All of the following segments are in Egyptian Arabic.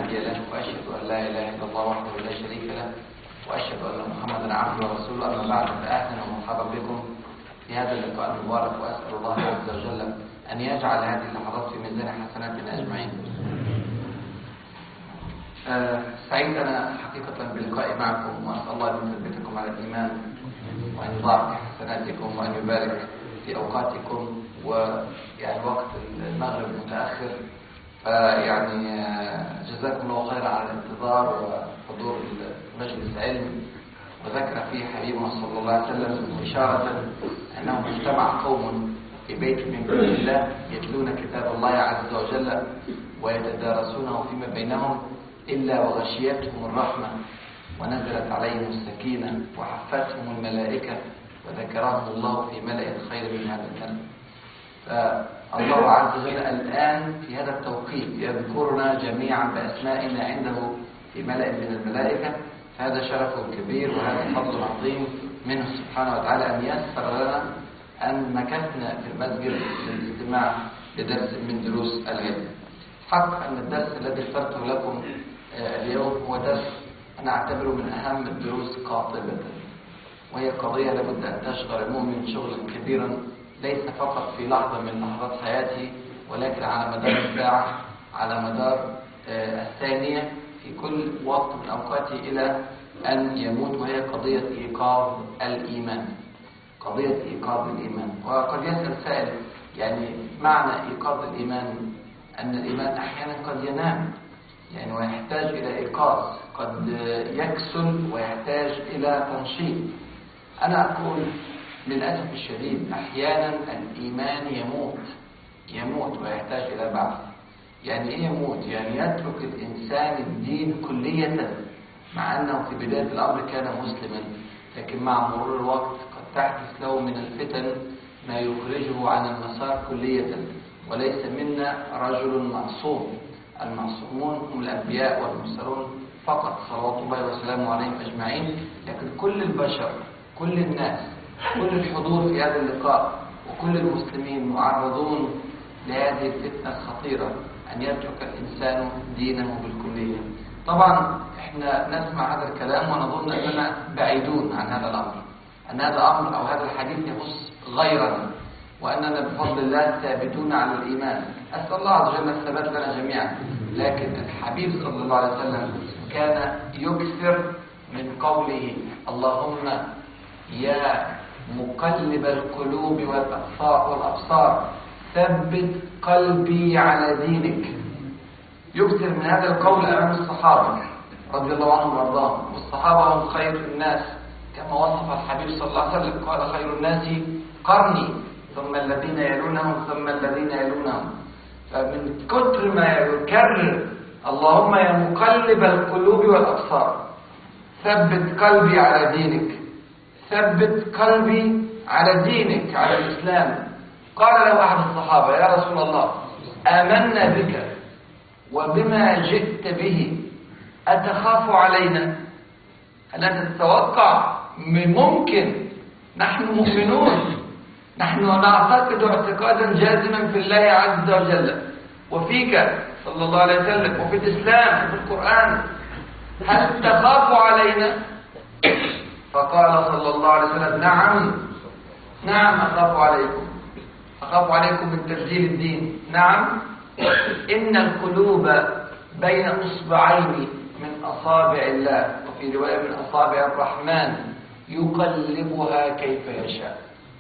هادي له وأشهد أن لا إله إلا الله وحده لا شريك له وأشهد أن محمدا عبده ورسوله أما بعد فأهلا ومرحبا بكم في هذا اللقاء المبارك وأسأل الله عز وجل أن يجعل هذه اللحظات في ميزان حسناتنا أجمعين آه، سعيد أنا حقيقة بلقائي معكم وأسأل الله أن يثبتكم على الإيمان وأن يضاعف في حسناتكم وأن يبارك في أوقاتكم ويعني وقت المغرب متأخر فيعني آه، جزاكم الله خيرا على الانتظار وحضور مجلس علم وذكر فيه حبيبنا صلى الله عليه وسلم إشارة أنه اجتمع قوم في بيت من بيوت الله يتلون كتاب الله عز وجل ويتدارسونه فيما بينهم إلا وغشيتهم الرحمة ونزلت عليهم السكينة وحفتهم الملائكة وذكرهم الله في ملأ خير من هذا الملأ فالله عز وجل الآن في هذا التوقيت يذكرنا جميعا بأسمائنا عنده في ملأ من الملائكة فهذا شرف كبير وهذا فضل عظيم منه سبحانه وتعالى أن يسر لنا أن مكثنا في المسجد للاستماع لدرس من دروس العلم حق أن الدرس الذي اخترته لكم اليوم هو درس أنا أعتبره من أهم الدروس قاطبة وهي قضية لابد أن تشغل المؤمن شغلا كبيرا ليس فقط في لحظة من لحظات حياته ولكن على مدار الساعة على مدار الثانية في كل وقت من أوقاته إلى أن يموت وهي قضية إيقاظ الإيمان قضية إيقاظ الإيمان وقد يسأل سائل يعني معنى إيقاظ الإيمان أن الإيمان أحيانا قد ينام يعني ويحتاج إلى إيقاظ قد يكسل ويحتاج إلى تنشيط أنا أقول للأسف الشديد أحيانا الإيمان يموت يموت ويحتاج إلى بعث يعني إيه يموت؟ يعني يترك الإنسان الدين كلية مع أنه في بداية الأمر كان مسلما لكن مع مرور الوقت قد تحدث له من الفتن ما يخرجه عن المسار كلية وليس منا رجل معصوم المعصومون هم الأنبياء والمرسلون فقط صلوات الله وسلامه عليهم أجمعين لكن كل البشر كل الناس كل الحضور في هذا اللقاء وكل المسلمين معرضون لهذه الفتنة الخطيرة أن يترك الإنسان دينه بالكلية طبعا احنا نسمع هذا الكلام ونظن أننا بعيدون عن هذا الأمر أن هذا الأمر أو هذا الحديث يخص غيرنا وأننا بفضل الله ثابتون على الإيمان أسأل الله عز وجل الثبات لنا جميعا لكن الحبيب صلى الله عليه وسلم كان يكثر من قوله اللهم يا مقلب القلوب والأبصار ثبت قلبي على دينك يكثر من هذا القول أمام الصحابة رضي الله عنهم وارضاهم والصحابة هم خير الناس كما وصف الحبيب صلى الله عليه وسلم قال خير الناس قرني ثم الذين يلونهم ثم الذين يلونهم فمن كتر ما يكرر اللهم يا مقلب القلوب والأبصار ثبت قلبي على دينك ثبت قلبي على دينك على الإسلام قال له أحد الصحابة يا رسول الله آمنا بك وبما جئت به أتخاف علينا هل أنت تتوقع ممكن نحن مؤمنون نحن نعتقد اعتقادا جازما في الله عز وجل وفيك صلى الله عليه وسلم وفي الإسلام وفي القرآن هل تخاف علينا فقال صلى الله عليه وسلم نعم نعم أخاف عليكم أخاف عليكم من تبديل الدين نعم إن القلوب بين أصبعين من أصابع الله وفي رواية من أصابع الرحمن يقلبها كيف يشاء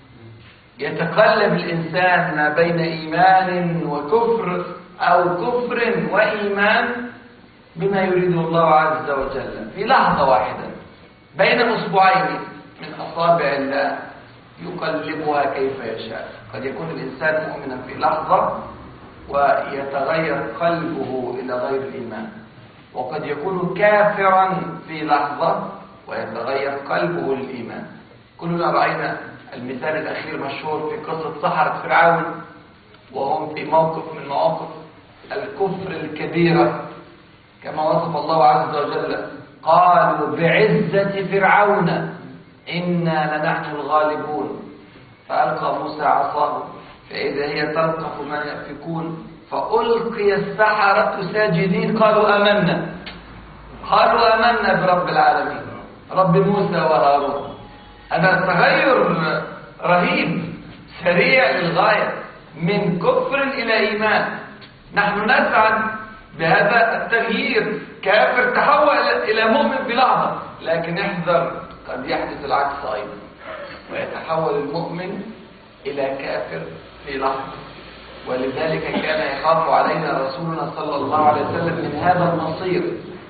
يتقلب الإنسان ما بين إيمان وكفر أو كفر وإيمان بما يريده الله عز وجل في لحظة واحدة بين أصبعين من أصابع الله يقلبها كيف يشاء قد يكون الإنسان مؤمنا في لحظة ويتغير قلبه إلى غير الإيمان وقد يكون كافرا في لحظة ويتغير قلبه للإيمان كلنا رأينا المثال الأخير مشهور في قصة سحرة فرعون وهم في موقف من مواقف الكفر الكبيرة كما وصف الله عز وجل قالوا بعزة فرعون إنا لنحن الغالبون فألقى موسى عصاه فإذا هي تلقف ما يأفكون فألقي السحرة ساجدين قالوا آمنا قالوا آمنا برب العالمين رب موسى وهارون هذا تغير رهيب سريع للغاية من كفر إلى إيمان نحن نسعد بهذا التغيير كافر تحول إلى مؤمن بلحظة لكن احذر قد يحدث العكس أيضا ويتحول المؤمن إلى كافر في لحظة ولذلك كان يخاف علينا رسولنا صلى الله عليه وسلم من هذا المصير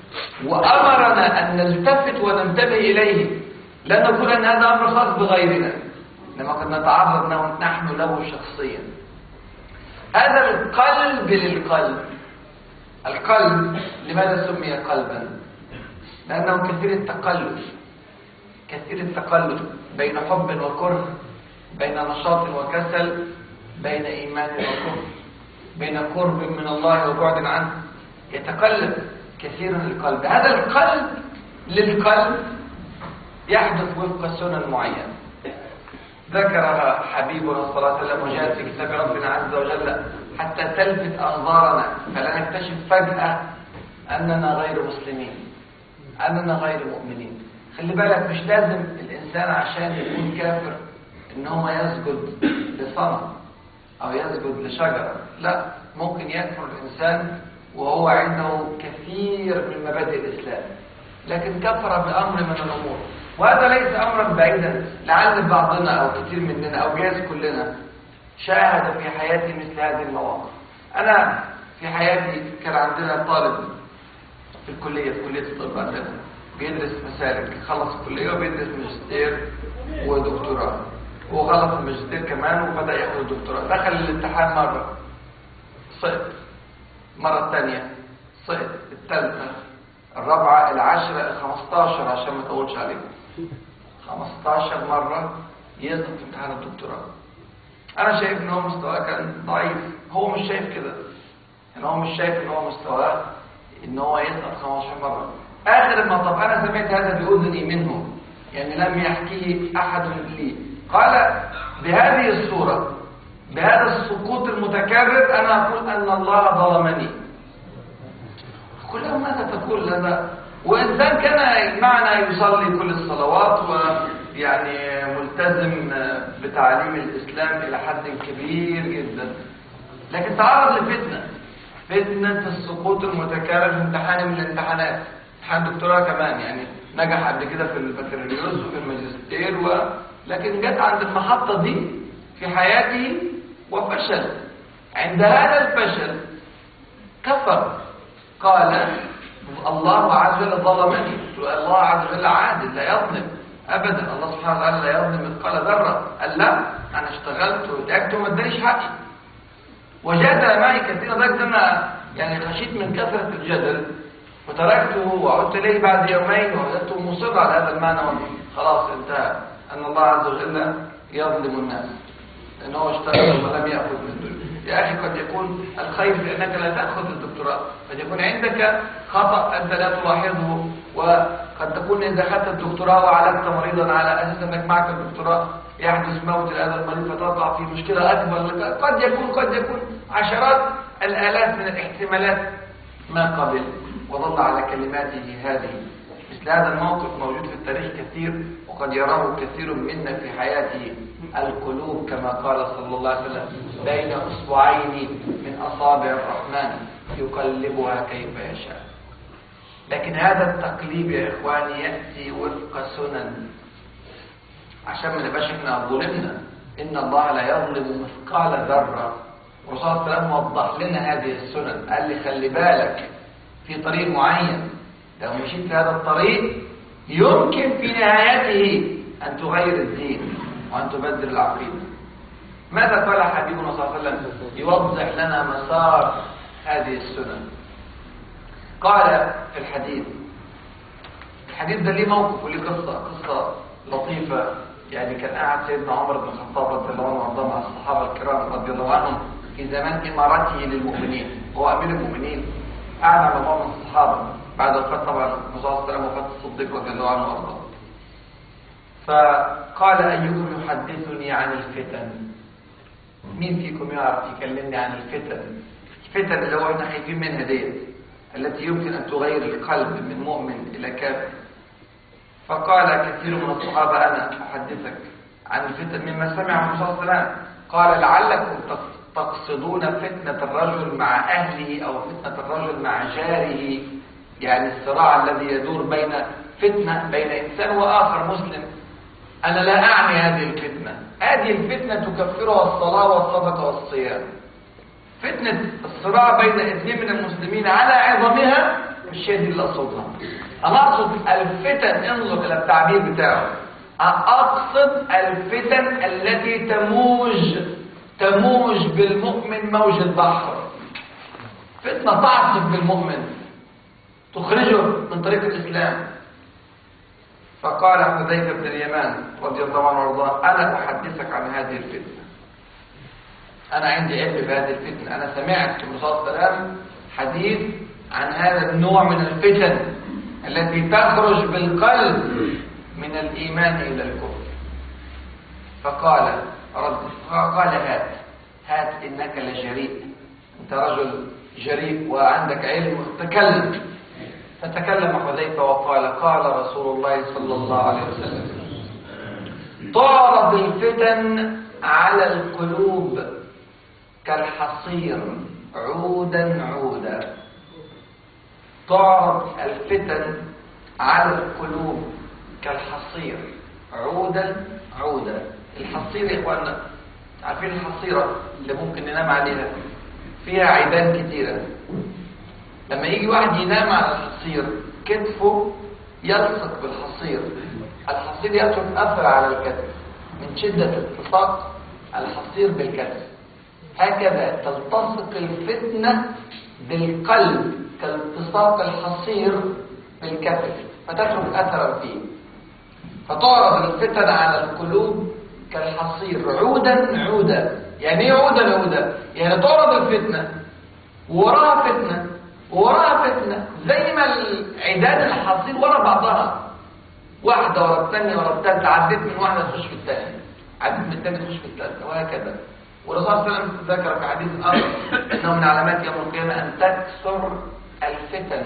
وأمرنا أن نلتفت وننتبه إليه لا نقول أن هذا أمر خاص بغيرنا إنما قد نتعرض نحن له شخصيا هذا القلب للقلب القلب لماذا سمي قلبا لأنه كثير التقلب كثير التقلب بين حب وكره بين نشاط وكسل بين إيمان وكفر بين قرب من الله وبعد عنه يتقلب كثيرا القلب هذا القلب للقلب يحدث وفق سنن معينة ذكرها حبيبنا صلى الله عليه وسلم وجاءت في كتاب ربنا عز وجل حتى تلفت أنظارنا فلا نكتشف فجأة أننا غير مسلمين أننا غير مؤمنين خلي بالك مش لازم الإنسان عشان يكون كافر إن هو يسجد لصنم أو يسجد لشجرة لا ممكن يكفر الإنسان وهو عنده كثير من مبادئ الإسلام لكن كفر بأمر من الأمور وهذا ليس أمرا بعيدا لعل بعضنا أو كثير مننا أو جايز كلنا شاهد في حياتي مثل هذه المواقف أنا في حياتي كان عندنا طالب في الكلية في كلية الطب عندنا بيدرس مسالك خلص الكلية وبيدرس ماجستير ودكتوراه وخلص الماجستير كمان وبدأ ياخد الدكتوراه دخل الامتحان مرة سقط مرة الثانية سقط الثالثة الرابعة العاشرة الخمستاشر عشان ما اطولش عليكم 15 مرة يسقط في امتحان الدكتوراه انا شايف ان هو مستواه كان ضعيف هو مش شايف كده يعني هو مش شايف ان هو مستواه ان هو يسقط 15 مرة اخر ما طب انا سمعت هذا باذني منه يعني لم يحكيه احد لي قال بهذه الصورة بهذا السقوط المتكرر انا اقول ان الله ظلمني كلهم ماذا تقول هذا وإنسان كان معنا يصلي كل الصلوات ويعني ملتزم بتعليم الإسلام إلى حد كبير جدا لكن تعرض لفتنة فتنة السقوط المتكرر في امتحان من الامتحانات امتحان دكتوراه كمان يعني نجح قبل كده في البكالوريوس وفي الماجستير و... لكن جت عند المحطة دي في حياته وفشل عند هذا الفشل كفر قال الله عز وجل ظلمني الله عز وجل عادل لا يظلم ابدا الله سبحانه وتعالى لا يظلم مثقال ذره قال لا انا اشتغلت وتعبت وما ادانيش حقي وجادل معي كثيرا لدرجه انا يعني خشيت من كثره الجدل وتركته وعدت اليه بعد يومين ووجدته مصر على هذا المعنى خلاص انتهى ان الله عز وجل يظلم الناس لانه اشتغل ولم ياخذ من الدنيا يا أخي قد يكون الخير في أنك لا تأخذ الدكتوراه قد يكون عندك خطأ أنت لا تلاحظه وقد تكون إذا أخذت الدكتوراه وعالجت مريضا على أساس أنك معك الدكتوراه يحدث موت لهذا المريض فتقع في مشكلة أكبر قد يكون قد يكون عشرات الآلاف من الاحتمالات ما قبل وظل على كلماته هذه مثل هذا الموقف موجود في التاريخ كثير وقد يراه كثير منا في حياته القلوب كما قال صلى الله عليه وسلم بين اصبعين من اصابع الرحمن يقلبها كيف يشاء لكن هذا التقليب يا اخواني ياتي وفق سنن عشان ما نبقاش احنا ظلمنا ان الله لا يظلم مثقال ذره والرسول صلى الله عليه وسلم وضح لنا هذه السنن قال لي خلي بالك في طريق معين لو مشيت في هذا الطريق يمكن في نهايته ان تغير الدين وأن تبدل العقيدة ماذا قال حبيبنا صلى الله عليه وسلم يوضح لنا مسار هذه السنن قال في الحديث الحديث ده ليه موقف وليه قصة قصة لطيفة يعني كان قاعد سيدنا عمر بن الخطاب رضي الله عنه وارضاه مع الصحابة الكرام رضي الله عنهم في زمان إمارته للمؤمنين هو أمير المؤمنين قاعد على بعض الصحابة بعد وفاة طبعا الرسول صلى الله عليه وسلم وفاة الصديق رضي الله عنه وارضاه فقال أيكم يحدثني عن الفتن مين فيكم يعرف يكلمني عن الفتن الفتن اللي هو احنا خايفين منها ديت التي يمكن ان تغير القلب من مؤمن الى كافر فقال كثير من الصحابه انا احدثك عن الفتن مما سمع الرسول صلى الله عليه وسلم قال لعلكم تقصدون فتنة الرجل مع أهله أو فتنة الرجل مع جاره يعني الصراع الذي يدور بين فتنة بين إنسان وآخر مسلم أنا لا أعني هذه الفتنة هذه الفتنة تكفرها الصلاة والصدقة والصيام فتنة الصراع بين اثنين من المسلمين على عظمها مش هي دي اللي أقصدها أنا أقصد الفتن انظر إلى التعبير بتاعه أقصد الفتن التي تموج تموج بالمؤمن موج البحر فتنة تعصف بالمؤمن تخرجه من طريق الإسلام فقال حذيفة بن اليمان رضي الله عنه وارضاه أنا أحدثك عن هذه الفتنة أنا عندي علم بهذه الفتنة أنا سمعت من صلى الله عليه وسلم حديث عن هذا النوع من الفتن التي تخرج بالقلب من الإيمان إلى الكفر فقال رد قال هات هات إنك لجريء أنت رجل جريء وعندك علم تكلم فتكلم حذيفة وقال قال رسول الله صلى الله عليه وسلم تعرض الفتن على القلوب كالحصير عودا عودا تعرض الفتن على القلوب كالحصير عودا عودا الحصير يا اخوانا عارفين الحصيرة اللي ممكن ننام عليها فيها عيدان كتيرة لما يجي واحد ينام على الحصير كتفه يلصق بالحصير الحصير يترك اثر على الكتف من شدة التصاق الحصير بالكتف هكذا تلتصق الفتنة بالقلب كالتصاق الحصير بالكتف فتترك اثرا فيه فتعرض الفتن على القلوب كالحصير عودا عودا يعني ايه عودا عودا يعني تعرض الفتنة ووراها فتنة ووراها فتنة زي ما العداد الحصير ورا بعضها واحدة ورا الثانية ورا الثالثة عديت من واحدة تخش في الثانية عديت من الثانية تخش في الثالثة وهكذا والرسول صلى الله عليه وسلم ذكر في حديث آخر أنه من علامات يوم القيامة أن تكثر الفتن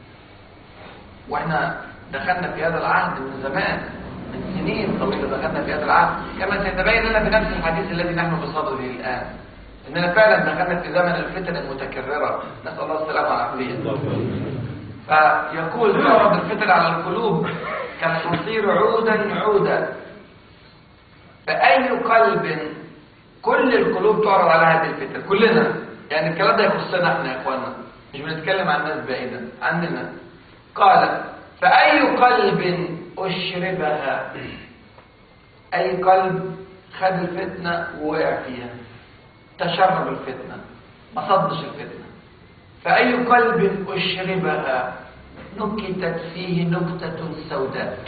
واحنا دخلنا في هذا العهد من زمان من سنين طويلة دخلنا في هذا العهد كما سيتبين لنا في نفس الحديث الذي نحن بصدده الآن إننا فعلا دخلنا في زمن الفتن المتكررة نسأل الله السلامة والعافية فيقول تعرض الفتن على القلوب كالحصير عودا عودا فأي قلب كل القلوب تعرض على هذه الفتن كلنا يعني الكلام ده يخصنا احنا يا اخوانا مش بنتكلم عن الناس بعيدا عننا قال فأي قلب أشربها أي قلب خد الفتنة ووقع فيها تشرب الفتنة ما صدش الفتنة فأي قلب أشربها نكتت فيه نكتة سوداء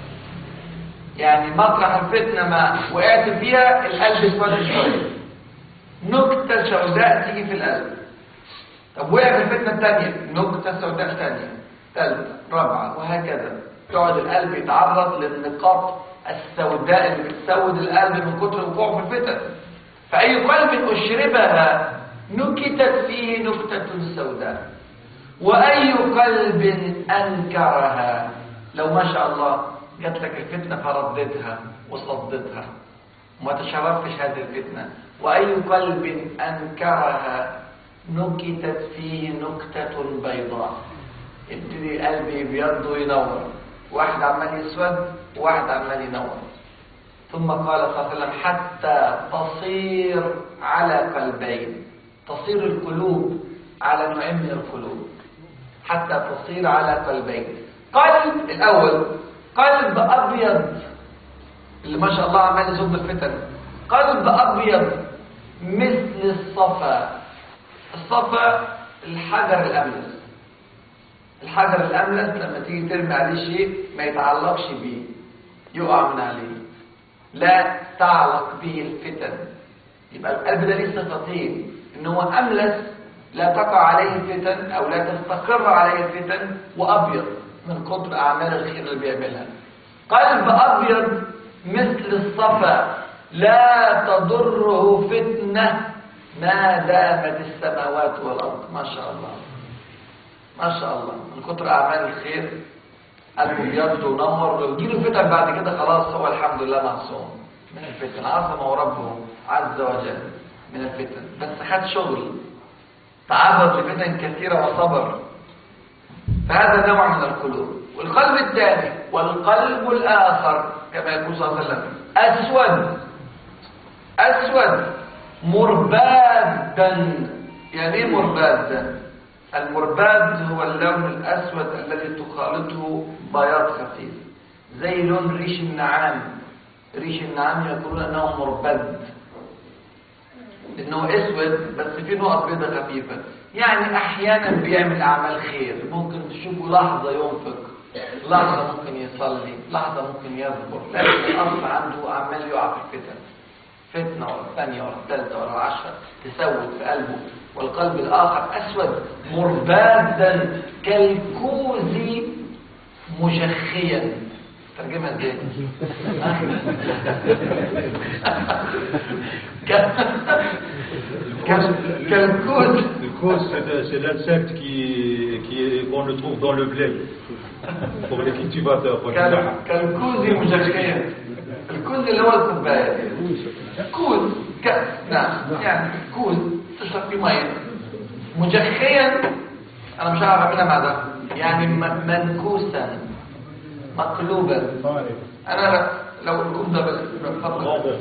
يعني مطرح الفتنة ما وقعت فيها القلب اسود شوية نكتة سوداء تيجي في القلب طب وقع في الفتنة الثانية نكتة سوداء ثانية ثالثة رابعة وهكذا يقعد القلب يتعرض للنقاط السوداء اللي بتسود القلب من كتر وقوعه في الفتن فأي قلب أشربها نكتت فيه نكتة سوداء وأي قلب أنكرها لو ما شاء الله جات لك الفتنة فردتها وصدتها وما تشرفتش هذه الفتنة وأي قلب أنكرها نكتت فيه نكتة بيضاء يبتدي قلبي يبيض وينور واحد عمال يسود وواحد عمال ينور ثم قال صلى الله عليه وسلم حتى تصير على قلبين تصير القلوب على نوعين من القلوب حتى تصير على قلبين قلب الأول قلب أبيض اللي ما شاء الله عمال يصب الفتن قلب أبيض مثل الصفا الصفا الحجر الأملس الحجر الأملس لما تيجي ترمي عليه شيء ما يتعلقش بيه يقع من عليه لا تعلق به الفتن يبقى القلب ده ليه صفتين ان هو أملس لا تقع عليه الفتن أو لا تستقر عليه الفتن وأبيض من كتر أعمال الخير اللي بيعملها قلب أبيض مثل الصفا لا تضره فتنة ما دامت السماوات والأرض ما شاء الله ما شاء الله من كتر أعمال الخير قلبه بيض ونور لو يجيله فتن بعد كده خلاص هو الحمد لله معصوم من الفتن عصمه ربه عز وجل من الفتن بس خد شغل تعرض لفتن كثيرة وصبر فهذا نوع من القلوب والقلب الثاني والقلب الآخر كما يقول صلى الله عليه وسلم أسود أسود مربادا يعني ايه مربادا المرباد هو اللون الأسود الذي تخالطه بياض خفيف زي لون ريش النعام ريش النعام يقولون أنه مربد إنه أسود بس فيه نقط بيضة خفيفة يعني أحيانا بيعمل أعمال خير ممكن تشوفه لحظة ينفق لحظة ممكن يصلي لحظة ممكن يصبر لكن الأصل عنده عمال يقع في الفتن فتنة ولا الثانية ولا الثالثة ولا العشرة تسود في قلبه والقلب الآخر أسود مربادا كالكوز مجخيا ترجمها ازاي كالكوز الكوز c'est l'insecte qui, qui qu'on le trouve dans le blé pour les cultivateurs كالكوز مجخيا الكوز اللي هو الكوبايه كوز كأس نعم يعني كوز تشرب فيه ميه مجخيا انا مش هعرف منها ماذا يعني منكوسا مقلوبا انا لو الكوز ده بفضل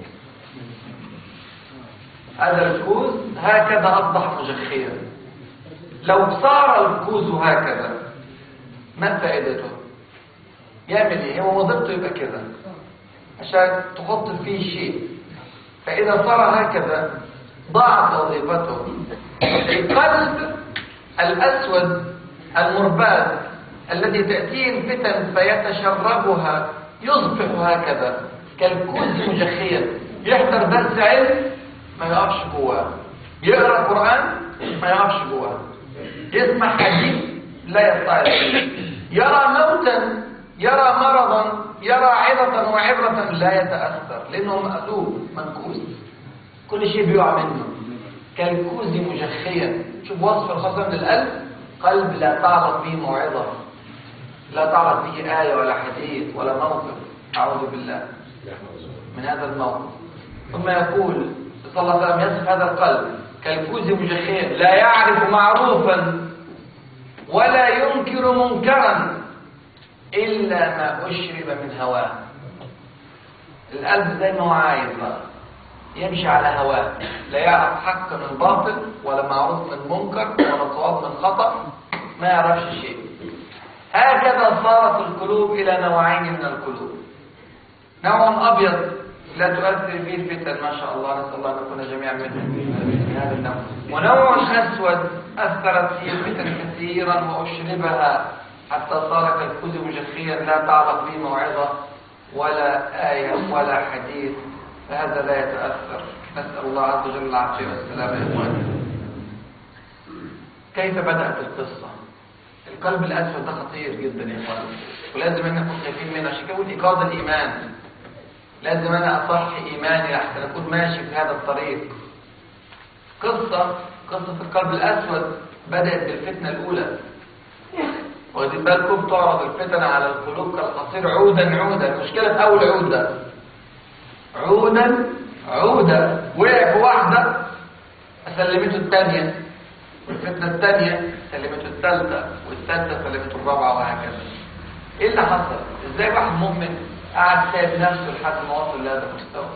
هذا الكوز هكذا اصبح مجخيا لو صار الكوز هكذا ما فائدته يعمل ايه هو وظيفته يبقى كده عشان تحط فيه شيء فإذا صار هكذا ضاعت وظيفته القلب الأسود المرباد الذي تأتيه الفتن فيتشربها يصبح هكذا كالكوز مجخيا يحضر درس علم ما يقفش جواه يقرأ القرآن ما يقفش جواه يسمع حديث لا يطلع يرى موتا يرى مرضا يرى عظة وعبرة لا يتأثر لأنه مألوف منكوس كل شيء بيقع منه كالكوز مجخيا شوف وصف الخصم للقلب قلب لا تعرف به موعظة لا تعرف به آية ولا حديث ولا موقف أعوذ بالله من هذا الموقف ثم يقول صلى الله عليه وسلم يصف هذا القلب كالكوز مجخيا لا يعرف معروفا ولا ينكر منكرا إلا ما أشرب من هواه القلب زي ما هو عايز بقى يمشي على هواه لا يعرف حق من باطل ولا معروف من منكر ولا صواب من خطأ ما يعرفش شيء هكذا صارت القلوب إلى نوعين من القلوب نوع أبيض لا تؤثر فيه الفتن ما شاء الله نسأل الله أن نكون جميعا منهم من هذا النوع ونوع أسود أثرت فيه الفتن كثيرا وأشربها حتى صار كالكوز مجخيا لا تعرف به موعظة ولا آية ولا حديث فهذا لا يتأثر نسأل الله عز وجل العافية والسلامة يا إخواني كيف بدأت القصة القلب الأسود ده خطير جدا يا إخواني ولازم احنا نكون خايفين منه عشان كده بقول إيقاظ الإيمان لازم أنا أصح إيماني لحتى أكون ماشي في هذا الطريق قصة قصة القلب الأسود بدأت بالفتنة الأولى واخدين بالكم تعرض الفتن على القلوب كالقصير عودا عودا المشكلة في أول عودة عودا عودا وقع في واحدة سلمته الثانية والفتنة الثانية سلمته الثالثة والثالثة سلمته الرابعة وهكذا ايه اللي حصل؟ ازاي واحد مؤمن قعد سايب نفسه لحد ما وصل لهذا المستوى؟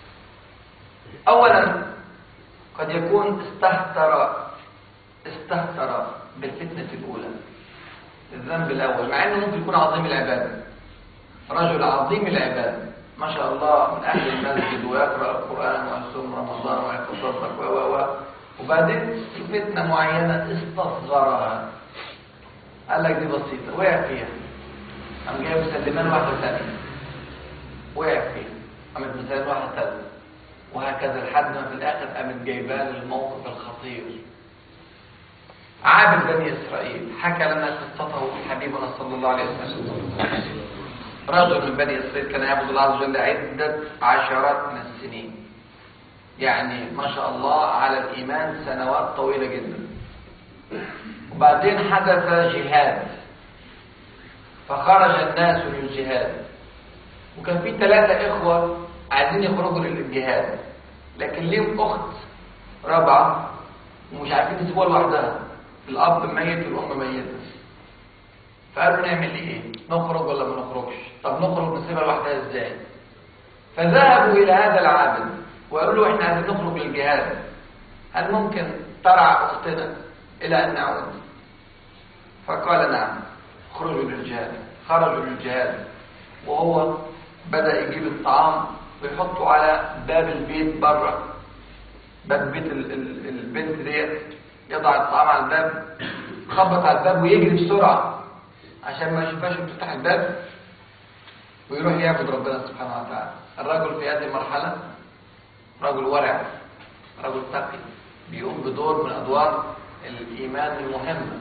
اولا قد يكون استهتر استهتر بالفتنة الأولى الذنب الأول مع أنه ممكن يكون عظيم العبادة رجل عظيم العبادة ما شاء الله من أهل المسجد ويقرأ القرآن ويصوم رمضان ويتصدق و و و وبعدين في فتنة معينة استصغرها قال لك دي بسيطة وقع فيها قام جايب مسلمان واحدة ثانية وقع فيها قامت مسلمان واحدة ثالثة وهكذا لحد ما في الآخر قامت جايباه للموقف الخطير عابد بني إسرائيل حكى لنا قصته حبيبنا صلى الله عليه وسلم رجل من بني إسرائيل كان يعبد الله عز وجل عدة عشرات من السنين يعني ما شاء الله على الإيمان سنوات طويلة جدا وبعدين حدث جهاد فخرج الناس للجهاد وكان في ثلاثة إخوة عايزين يخرجوا للجهاد لكن ليهم أخت رابعة ومش عارفين يسيبوها لوحدها الأب ميت والأم ميتة فقالوا نعمل إيه؟ نخرج ولا ما نخرجش؟ طب نخرج نسيبها لوحدها إزاي؟ فذهبوا إلى هذا العابد وقالوا له إحنا عايزين نخرج للجهاد هل ممكن ترعى أختنا إلى أن نعود؟ فقال نعم اخرجوا للجهاد خرجوا للجهاد وهو بدأ يجيب الطعام ويحطه على باب البيت بره باب بيت ال- ال- البنت ديت يضع الطعام على الباب خبط على الباب ويجري بسرعة عشان ما يشوفهاش وتفتح الباب ويروح يعبد ربنا سبحانه وتعالى الرجل في هذه المرحلة رجل ورع رجل تقي بيقوم بدور من أدوار الإيمان المهمة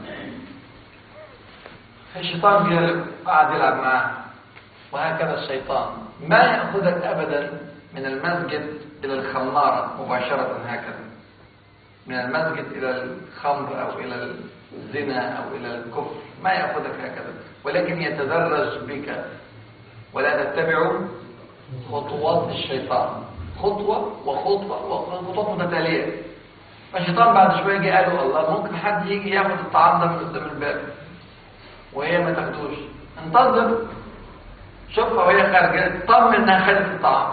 الشيطان بيغلب قاعد يلعب معاه وهكذا الشيطان ما يأخذك أبدا من المسجد إلى الخمارة مباشرة هكذا من المسجد إلى الخمر أو إلى الزنا أو إلى الكفر ما يأخذك هكذا ولكن يتدرج بك ولا تتبع خطوات الشيطان خطوة وخطوة وخطوات متتالية فالشيطان بعد شوية جه قالوا الله ممكن حد يجي ياخد الطعام ده من قدام الباب وهي ما تاخدوش انتظر شوفها وهي خارجة طمن انها خدت الطعام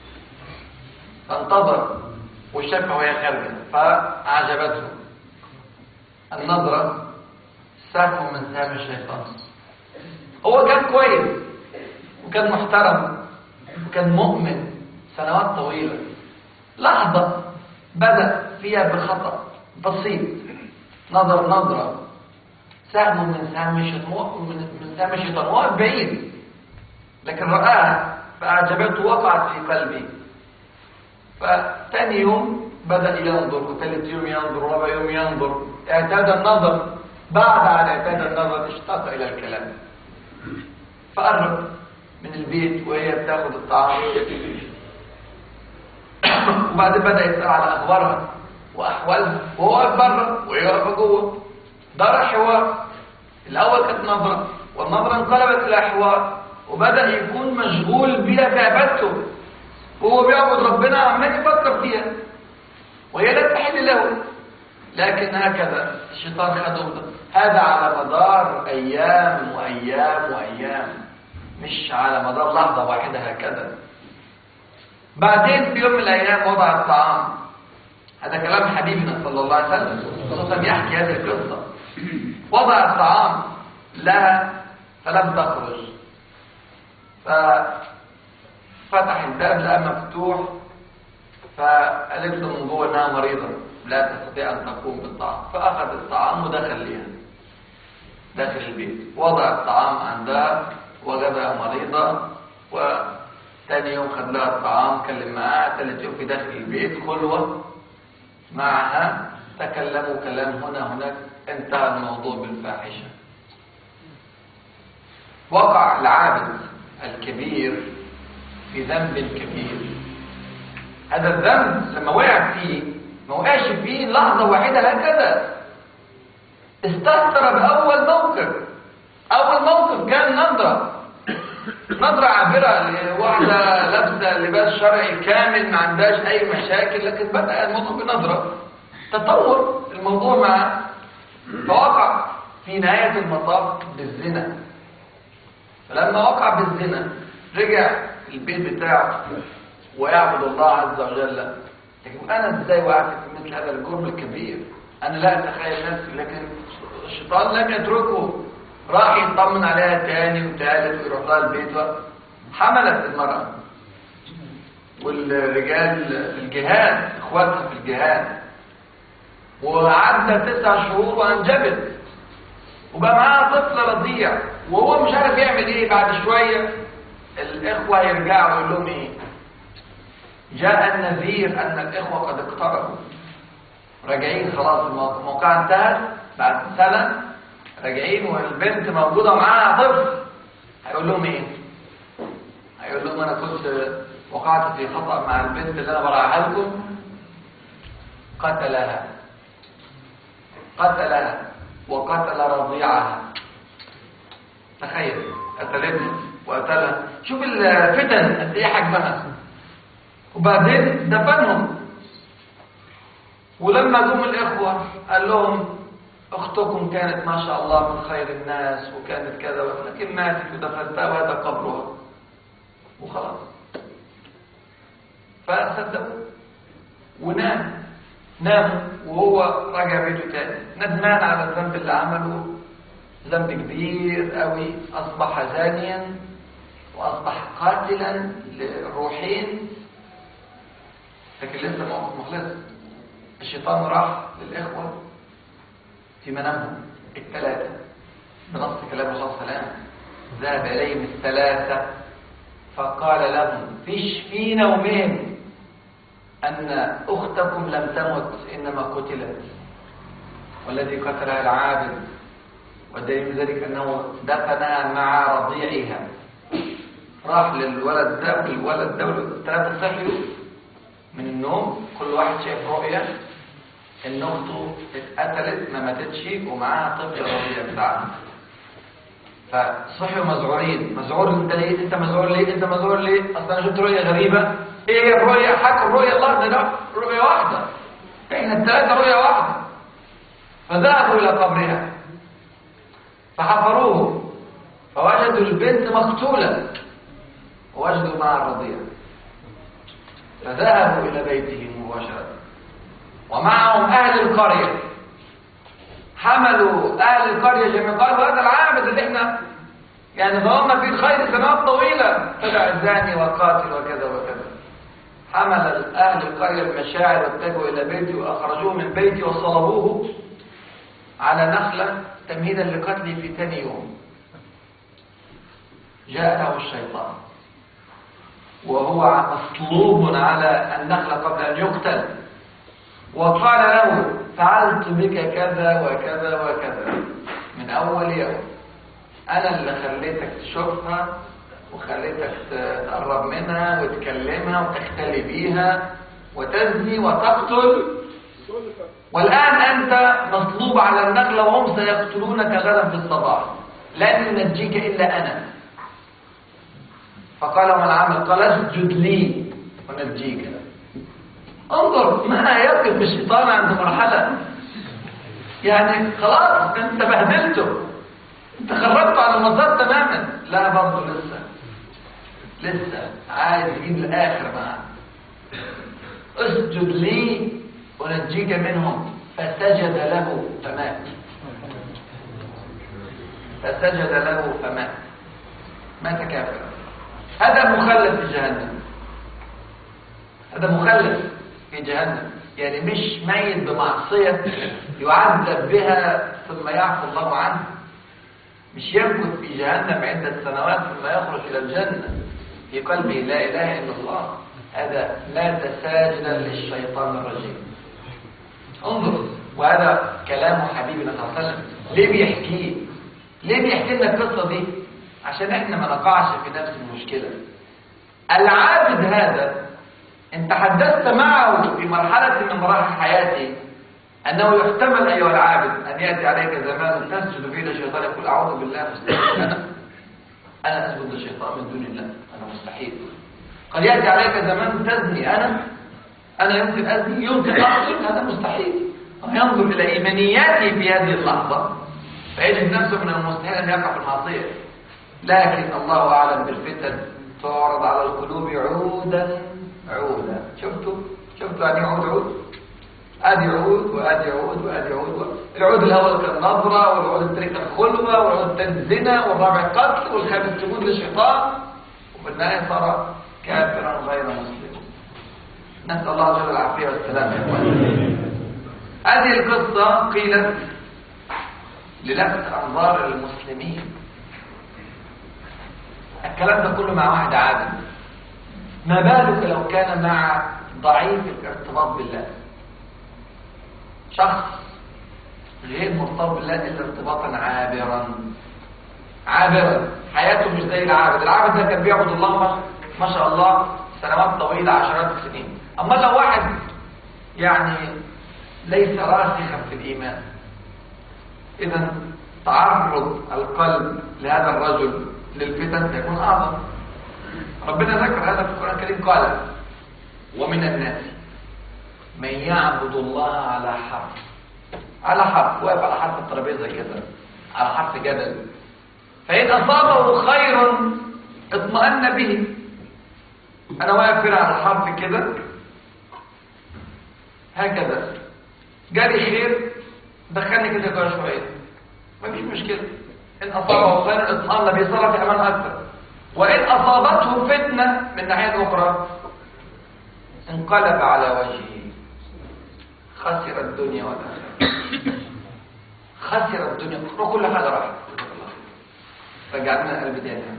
فانتظر وشافها وهي خارجة فأعجبته النظرة سهم من سهم الشيطان هو كان كويس وكان محترم وكان مؤمن سنوات طويلة لحظة بدأ فيها بخطأ بسيط نظر نظرة سهم من سهم الشيطان من سهم الشيطان واقف بعيد لكن رآها فأعجبته وقعت في قلبي فتاني يوم بدأ ينظر وثالث يوم ينظر ورابع يوم ينظر اعتاد النظر بعد عن اعتاد النظر اشتاق إلى الكلام فقرب من البيت وهي بتاخد الطعام وبعدين بدأ يسأل على أخبارها وأحوالها وهو واقف بره وهي واقفة جوه دار حوار الأول كانت نظرة والنظرة انقلبت إلى حوار وبدأ يكون مشغول بها في عبادته وهو بيعبد ربنا عمال يفكر فيها وهي لا تحل له لكن هكذا الشيطان خده هذا على مدار أيام وأيام وأيام مش على مدار لحظة واحدة هكذا بعدين في يوم من الأيام وضع الطعام هذا كلام حبيبنا صلى الله عليه وسلم خصوصا يحكي هذه القصة وضع الطعام لها فلم تخرج ففتح الباب لقى مفتوح فقالت له من جوه انها مريضه لا تستطيع ان تقوم بالطعام فاخذ الطعام ودخل ليها داخل البيت وضع الطعام عندها وجدها مريضه وثاني يوم خد لها الطعام كلم معاها ثالث يوم في داخل البيت خلوه معها تكلموا كلام هنا هناك انتهى الموضوع بالفاحشه وقع العابد الكبير في ذنب كبير هذا الذنب لما وقع فيه ما وقعش فيه لحظة واحدة هكذا استهتر بأول موقف أول موقف كان نظرة نظرة عابرة لواحدة لابسة لباس شرعي كامل ما عندهاش أي مشاكل لكن بدأ الموضوع بنظرة تطور الموضوع معه فوقع في نهاية المطاف بالزنا فلما وقع بالزنا رجع البيت بتاعه ويعبد الله عز وجل لكن انا ازاي وقعت في مثل هذا الجرم الكبير انا لا اتخيل نفسي لكن الشيطان لم يتركه راح يطمن عليها تاني وتالت ويروح لها البيت حملت المرأة والرجال في الجهاد اخواتها في الجهاد وعدى تسع شهور وانجبت وبقى معاها طفل رضيع وهو مش عارف يعمل ايه بعد شويه الاخوه يرجعوا يقول لهم ايه جاء النذير ان الاخوه قد اقتربوا راجعين خلاص الموقع انتهى بعد سنه راجعين والبنت موجوده معاها طفل هيقول لهم ايه هيقول لهم انا كنت وقعت في خطا مع البنت اللي انا براعيها لكم قتلها قتلها وقتل رضيعها تخيل قتل ابنه وقتلها شوف الفتن قد ايه حجمها وبعدين دفنهم ولما جم الاخوه قال لهم اختكم كانت ما شاء الله من خير الناس وكانت كذا لكن ماتت ودفنتها وهذا قبرها وخلاص فصدقوا ونام نام وهو رجع بيته تاني ندمان على الذنب اللي عمله ذنب كبير قوي اصبح زانيا واصبح قاتلا للروحين لكن لسه موقف مخلص الشيطان راح للاخوه في منامهم الثلاثه بنص كلام الله صلى الله عليه وسلم ذهب اليهم الثلاثه فقال لهم فيش في نومهم أن أختكم لم تمت إنما قتلت والذي قتلها العابد والدليل ذلك أنه دفنها مع رضيعها راح للولد ده والولد ده الثلاثة صحيوا من النوم كل واحد شايف رؤية إن أخته اتقتلت ما ماتتش ومعاها طفل رضيع بتاعها فصحوا مذعورين مذعور انت ليه انت مذعور ليه انت مذعور ليه اصلا انا شفت رؤيه غريبه ايه هي الرؤيه حكوا الرؤيه الله ده رؤيه واحده احنا الثلاثه رؤيه واحده فذهبوا الى قبرها فحفروه فوجدوا البنت مقتوله ووجدوا معها الرضيع فذهبوا الى بيته مباشره ومعهم اهل القريه حملوا اهل القريه جميعا قالوا هذا العابد اللي احنا يعني ظلمنا فيه الخير سنوات طويله طلع الزاني وقاتل وكذا وكذا حمل اهل القريه المشاعر واتجهوا الى بيتي واخرجوه من بيتي وصلبوه على نخله تمهيدا لقتله في ثاني يوم جاء له الشيطان وهو مصلوب على النخله قبل ان يقتل وقال له فعلت بك كذا وكذا وكذا من أول يوم أنا اللي خليتك تشوفها وخليتك تقرب منها وتكلمها وتختلي بيها وتزني وتقتل والآن أنت مصلوب على النخلة وهم سيقتلونك غدا في الصباح لن ينجيك إلا أنا فقال ما العمل قال اسجد لي ونجيك انظر ما يقف الشيطان عند مرحلة يعني خلاص انت بهدلته انت خرجته على المسار تماما لا برضه لسه لسه عايز يجيب الاخر معاه اسجد لي ونجيك منهم فسجد له فمات فسجد له فمات مات كافرا هذا مخلد في جهنم هذا مخلد في جهنم يعني مش ميت بمعصية يعذب بها ثم يعفو الله عنه مش يمكث في جهنم عدة سنوات ثم يخرج إلى الجنة في قلبه لا إله إلا الله هذا مات ساجدا للشيطان الرجيم انظر وهذا كلام حبيبنا صلى الله عليه وسلم ليه بيحكيه ليه بيحكي لنا القصة دي عشان احنا ما نقعش في نفس المشكلة العابد هذا ان تحدثت معه في مرحلة من مراحل حياته أنه يحتمل أيها العابد أن يأتي عليك زمان تسجد فيه للشيطان يقول أعوذ بالله مستحيل أنا أنا أسجد للشيطان من دون الله أنا مستحيل قد يأتي عليك زمان تزني أنا أنا يمكن أزني يمكن أقتل هذا مستحيل وينظر إلى إيمانياته في هذه اللحظة فيجد نفسه من المستحيل أن يقع في المعصية لكن الله أعلم بالفتن تعرض على القلوب عودا عودا شفتوا شفتوا يعني عود عود ادي عود وادي عود وادي عود العود الاول كان نظره والعود الثاني كان خلوه والعود الثالث زنا والرابع قتل والخامس سجود للشيطان وفي النهايه صار كافرا غير مسلم نسال الله جل العافيه والسلامه يا اخواني هذه القصه قيلت للفت انظار المسلمين الكلام ده كله مع واحد عادل ما بالك لو كان مع ضعيف الارتباط بالله شخص غير مرتبط بالله الا ارتباطا عابرا عابرا حياته مش زي العابد العابد ده كان بيعبد الله ما, ما شاء الله سنوات طويلة عشرات السنين اما لو واحد يعني ليس راسخا في الإيمان إذا تعرض القلب لهذا الرجل للفتن سيكون أعظم ربنا ذكر هذا في القرآن الكريم قال ومن الناس من يعبد الله على حرف على حرف واقف على حرف الترابيزه كده على حرف جدل فإن أصابه خير اطمأن به أنا واقف هنا على الحرف كده هكذا جالي خير دخلني كده جوه شوية مفيش مشكلة إن أصابه خير اطمأن به صار في أمان أكثر وإن أصابته فتنة من ناحية أخرى انقلب على وجهه خسر الدنيا والآخرة خسر الدنيا وكل حاجة راحت رجعنا قلب تاني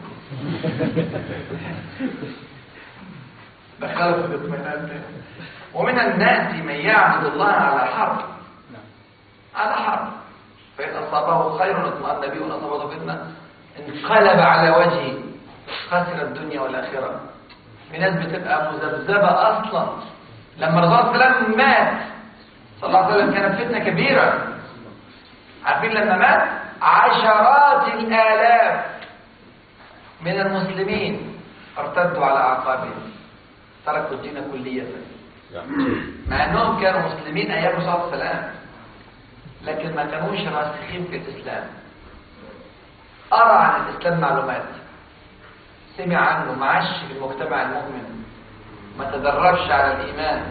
دخلوا في الاطمئنان تاني ومن الناس من يعبد الله على حرف على حرف فإن أصابه خير اطمأن به وإن أصابته فتنة انقلب على وجهه خسر الدنيا والآخرة في ناس بتبقى مذبذبة أصلا لما الرسول صلى الله عليه وسلم مات صلى الله عليه وسلم كانت فتنة كبيرة عارفين لما مات عشرات الآلاف من المسلمين ارتدوا على أعقابهم تركوا الدين كلية مع أنهم كانوا مسلمين أيام صلى الله عليه وسلم لكن ما كانوش راسخين في الإسلام أرى عن الإسلام معلومات سمع عنه معش في المجتمع المؤمن ما تدربش على الإيمان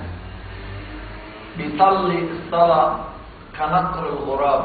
بيصلي الصلاة كنقر الغراب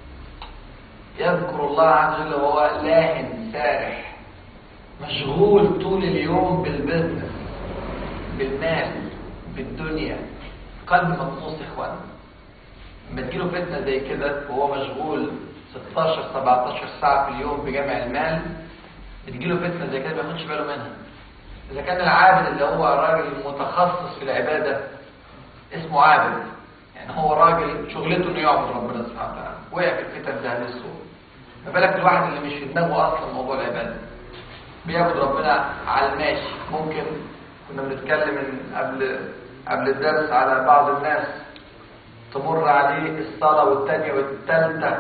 يذكر الله عز وجل وهو لاهن سارح مشغول طول اليوم بالبزنس بالمال بالدنيا قلب مطموس اخوان لما تجيله فتنه زي كده وهو مشغول 16 17 ساعه في اليوم بجمع المال بتجيله فتنه زي كده ما ياخدش باله منها اذا كان العابد اللي هو راجل متخصص في العباده اسمه عابد يعني هو راجل شغلته انه يعبد ربنا سبحانه وتعالى وقع في الفتن ده السوء ما بالك الواحد اللي مش في دماغه اصلا موضوع العباده بيعبد ربنا على الماشي ممكن كنا بنتكلم من قبل قبل الدرس على بعض الناس تمر عليه الصلاه والثانيه والثالثه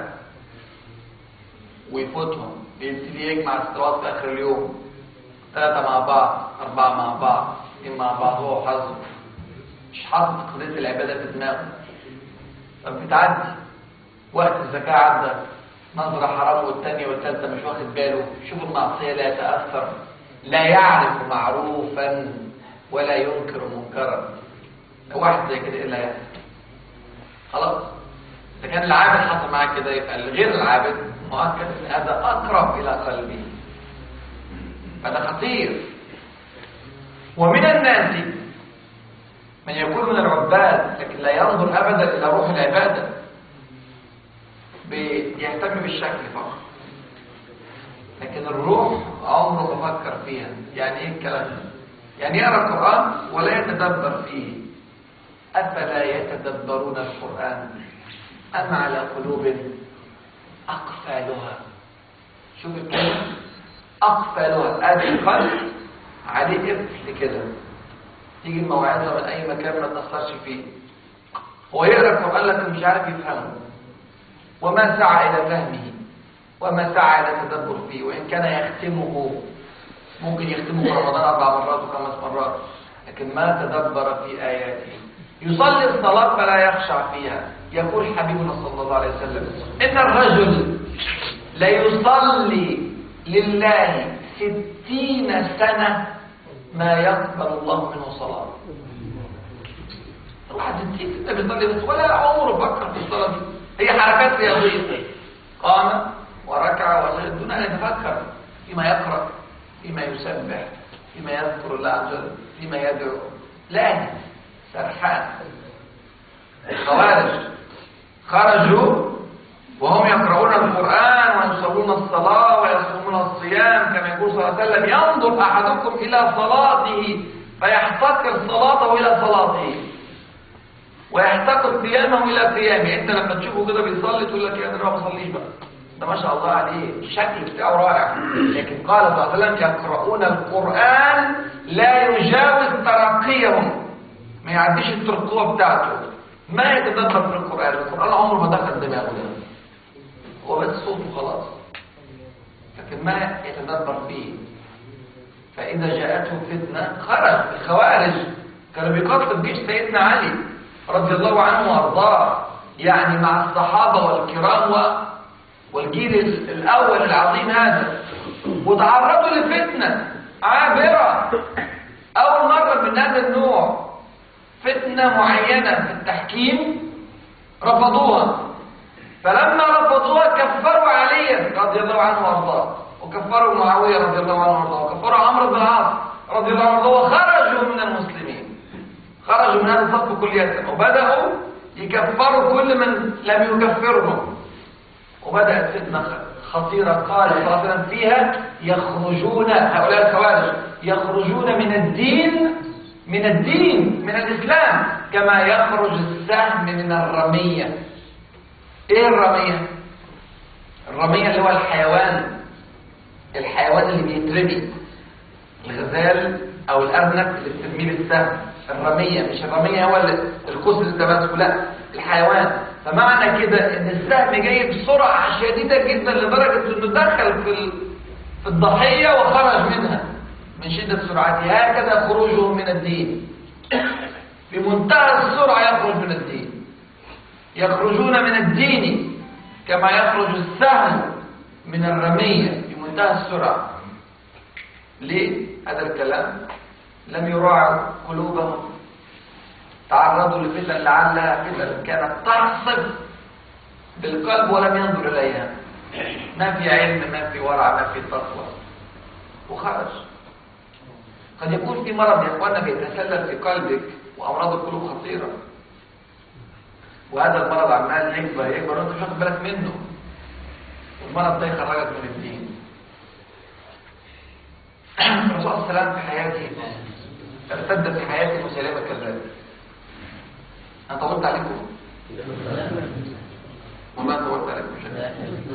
ويفوتهم بيبتدي يجمع الصلوات في اخر اليوم ثلاثه مع بعض اربعه مع بعض اثنين مع بعض هو وحظه مش حاطط قضيه العباده في دماغه طب بتعدي وقت الزكاه عدى نظرة حرام والثانية والثالثة مش واخد باله شوف المعصية لا يتأثر لا يعرف معروفا ولا ينكر منكرا واحد زي كده ايه اللي هيحصل خلاص اذا كان العابد حصل معاه كده يبقى الغير العابد مؤكد ان هذا اقرب الى قلبه فده خطير ومن الناس من يكون من العباد لكن لا ينظر ابدا الى روح العباده بيهتم بالشكل فقط لكن الروح عمره ما فكر فيها يعني ايه الكلام ده يعني يقرا القران ولا يتدبر فيه افلا يتدبرون القران ام على قلوب اقفالها شوف الكلمه اقفالها ادي القلب عليه قفل كده تيجي الموعظه من اي مكان ما تاثرش فيه هو يقرا القران لكن مش عارف يفهمه وما سعى إلى فهمه وما سعى إلى التدبر فيه وإن كان يختمه ممكن يختمه في رمضان أربع مرات وخمس مرات لكن ما تدبر في آياته يصلي الصلاة فلا يخشع فيها يقول حبيبنا صلى الله عليه وسلم إن الرجل ليصلي لله ستين سنة ما يقبل الله منه صلاة واحد ستين سنة بيصلي بس ولا عمره فكر في الصلاة دي هي حركات رياضية قام وركع وسجد دون أن يتفكر فيما يقرأ فيما يسبح فيما يذكر الله عز وجل فيما يدعو لا سرحان الخوارج خرجوا وهم يقرؤون القرآن ويصلون الصلاة ويصومون الصيام كما يقول صلى الله عليه وسلم ينظر أحدكم إلى صلاته فيحتقر صلاته إلى صلاته ويحتقر قيامه الى قيامه انت لما تشوفه كده بيصلي تقول لك يا انا ما بصليش بقى ده ما شاء الله عليه الشكل بتاعه رائع لكن قال صلى الله عليه وسلم يقرؤون القران لا يجاوز ترقيهم ما يعديش الترقوه بتاعته ما يتدبر في القرآن القرآن عمره ما دخل دماغه ده هو بس صوت وخلاص لكن ما يتدبر فيه فإذا جاءته فتنة خرج الخوارج كانوا بيقاتلوا جيش سيدنا علي رضي الله عنه وارضاه يعني مع الصحابة والكرام و... والجيل ال- الأول العظيم هذا وتعرضوا لفتنة عابرة أول مرة من هذا النوع فتنة معينة في التحكيم رفضوها فلما رفضوها كفروا عليا رضي الله عنه وارضاه وكفروا معاوية رضي الله عنه وارضاه وكفروا عمرو بن العاص رضي الله عنه وارضاه وخرجوا من المسلمين خرجوا من هذا الصف كلية وبدأوا يكفروا كل من لم يكفرهم وبدأت فتنة خطيرة قال صلى الله عليه وسلم فيها يخرجون هؤلاء الخوارج يخرجون من الدين من الدين من الإسلام كما يخرج السهم من الرمية ايه الرمية الرمية اللي هو الحيوان الحيوان اللي بيترمي الغزال او الارنب اللي بترميه بالسهم الرمية مش الرمية هو ال- القوس اللي انت ماسكه لا الحيوان فمعنى كده ان السهم جاي بسرعة شديدة جدا لدرجة انه دخل في ال- في الضحية وخرج منها من شدة سرعته هكذا خروجهم من الدين بمنتهى السرعة يخرج من الدين يخرجون من الدين كما يخرج السهم من الرمية بمنتهى السرعة ليه هذا الكلام لم يراعوا قلوبهم تعرضوا لفتن لعلها فتن كانت تعصف بالقلب ولم ينظر إليها ما في علم ما في ورع ما في تقوى وخرج قد يكون في مرض يا اخوانا بيتسلل في قلبك وامراض القلوب خطيره وهذا المرض عمال يكبر يكبر وانت مش واخد بالك منه والمرض ده يخرجك من الدين الرسول صلى الله عليه وسلم في حياته ارتد في حياته مسلمة كذاب انا طولت عليكم وما طولت عليكم شيء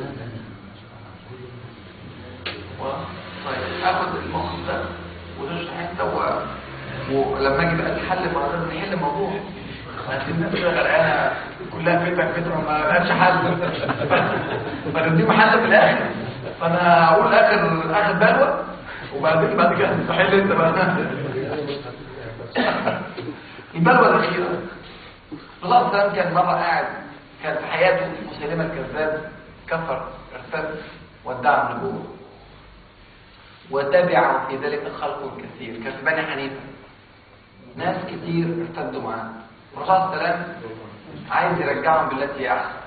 طيب اخد الموقف ده ونشرح حته و... ولما اجي بقى نحل الموضوع ده نحل الموضوع بس الناس كده غرقانه كلها فتن فتن ما لقاش حل فنديهم حل في الاخر فانا هقول اخر اخر بلوه وبعدين بعد كده تحل انت بقى البلوه الاخيره الله سلام كان مره قاعد كان في حياته مسلمه الكذاب كفر ارتد وادعى النبوه وتبعه في ذلك خلق كثير كان في بني حنيفه ناس كتير ارتدوا معاه الرسول صلى الله عليه وسلم عايز يرجعهم بالتي هي احسن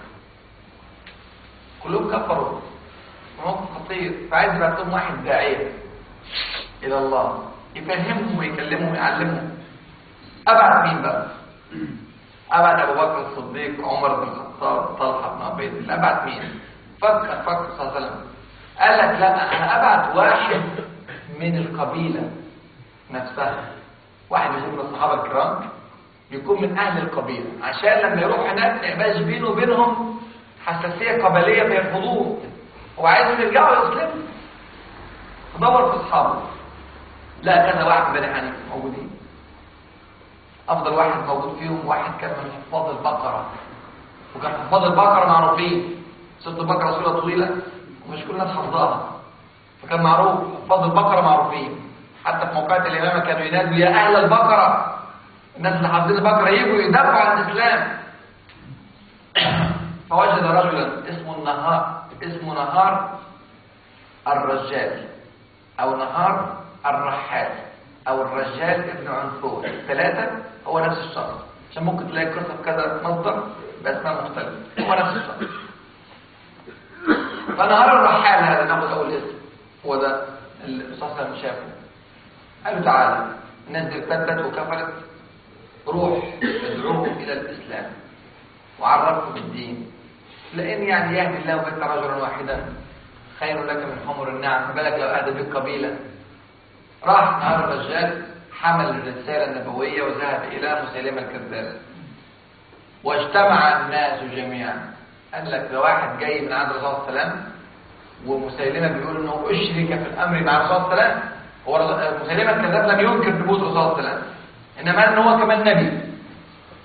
كلهم كفروا موقف خطير فعايز يبعت لهم واحد داعيه الى الله يفهمهم ويكلمهم ويعلمهم ابعت مين بقى ابعت ابو بكر الصديق عمر بن الخطاب طلحه بن عبيد الله ابعت مين فكر فكر صلى الله عليه وسلم قال لك لا انا ابعت واحد من القبيله نفسها واحد يكون من الصحابه الكرام يكون من اهل القبيله عشان لما يروح هناك ما يبقاش بينه وبينهم حساسيه قبليه فيرفضوه هو عايزهم يرجعوا يسلموا فدور في اصحابه لا كذا واحد من بني حنيفه موجودين افضل واحد موجود فيهم واحد كان من حفاظ البقره وكان حفاظ البقره معروفين ست البقره سوره طويله ومش كل الناس حافظاها فكان معروف حفاظ البقره معروفين حتى في موقعات الامامه كانوا ينادوا يا اهل البقره الناس اللي حافظين البقره يجوا يدافعوا عن الاسلام فوجد رجلا اسمه النهار اسمه نهار الرجال او نهار الرحال او الرجال ابن عنفور الثلاثه هو نفس الشخص عشان ممكن تلاقي قصه في كذا مصدر باسماء مختلفه هو نفس الشخص فنهار الرحال هذا ناخذ اول اسم هو ده اللي الرسول صلى الله عليه وسلم شافه قال له تعالى الناس دي ارتدت وكفرت روح ادعوهم الى الاسلام وعرفهم بالدين لان يعني يهدي الله بك رجلا واحدا خير لك من حمر النعم ما بالك لو اهدى بك قبيله راح نهار الرجال حمل الرساله النبويه وذهب الى مسيلمه الكذاب واجتمع الناس جميعا قال لك ده واحد جاي من عند الرسول صلى الله عليه وسلم ومسيلمه بيقول انه اشرك في الامر مع الرسول صلى الله عليه وسلم هو مسيلمه الكذاب لم ينكر نبوه الرسول صلى الله عليه وسلم انما ان هو كمان نبي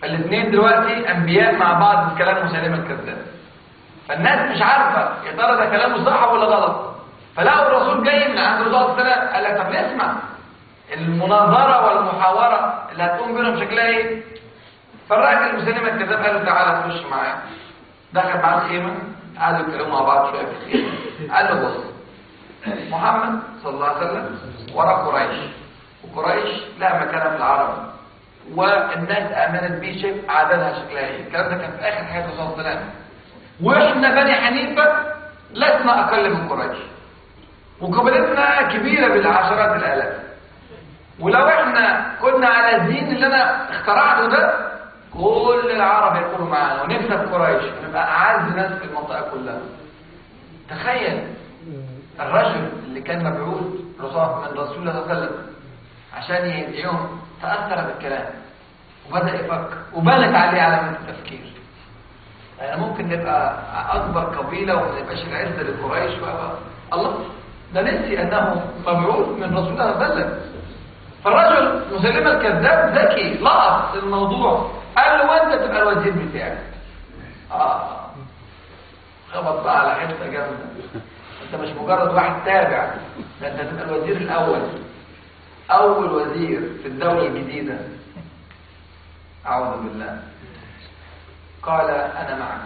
فالاثنين دلوقتي انبياء مع بعض في كلام مسلمة الكذاب فالناس مش عارفة يا ترى ده كلامه صح ولا غلط فلقوا الرسول جاي من عند الرسول صلى الله عليه وسلم قال لك طب نسمع المناظرة والمحاورة اللي هتقوم بينهم شكلها ايه فالراجل مسلمة الكذاب قال له تعالى خش معايا دخل معاه الخيمة قعدوا يتكلموا مع بعض شوية في الخيمة قال له بص محمد صلى الله عليه وسلم ورا قريش وقريش لها مكانة في العرب والناس آمنت بيه شايف عددها شكلها ايه الكلام ده كان في آخر حياة الرسول صلى الله عليه وسلم واحنا بني حنيفة لسنا أقل من قريش وقبيلتنا كبيرة بالعشرات الآلاف ولو احنا كنا على الدين اللي انا اخترعته ده كل العرب يكونوا معانا ونكسب قريش ونبقى اعز ناس في المنطقه كلها تخيل الرجل اللي كان مبعوث رصاص من رسول الله صلى الله عليه وسلم عشان يدعيهم تاثر بالكلام وبدا يفكر وبانت عليه علامه التفكير يعني ممكن نبقى اكبر قبيله وما نبقاش العزه لقريش و الله ده نسي انه مبعوث من رسول الله صلى الله عليه وسلم فالرجل مسلمة الكذاب ذكي لقط الموضوع قال له وانت تبقى الوزير بتاعك اه خبط بقى على حته جامده انت مش مجرد واحد تابع ده انت تبقى الوزير الاول اول وزير في الدوله الجديده اعوذ بالله قال انا معك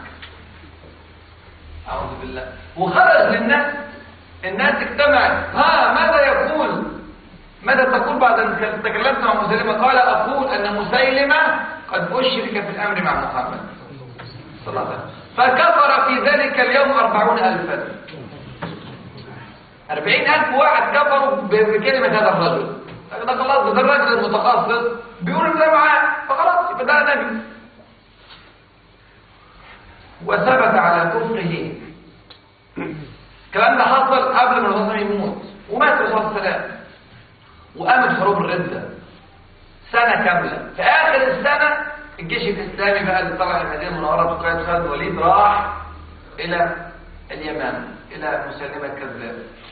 اعوذ بالله وخرج للناس الناس اجتمعت ها ماذا يقول ماذا تقول بعد أن تكلمت مع مسيلمة قال أقول أن مسيلمة قد أشرك في الأمر مع محمد صلى الله عليه وسلم فكفر في ذلك اليوم أربعون ألفا أربعين ألف واحد كفروا بكلمة هذا الرجل ده خلاص ده الراجل المتخصص بيقول ده معاه فخلاص يبقى ده نبي وثبت على كفره الكلام ده حصل قبل ما الرسول يموت ومات الرسول صلى الله عليه وسلم وقامت حروب الردة سنة كاملة في آخر السنة الجيش الإسلامي بقى اللي طلع المدينة المنورة بقيادة خالد الوليد راح إلى اليمن إلى مسلمة الكذاب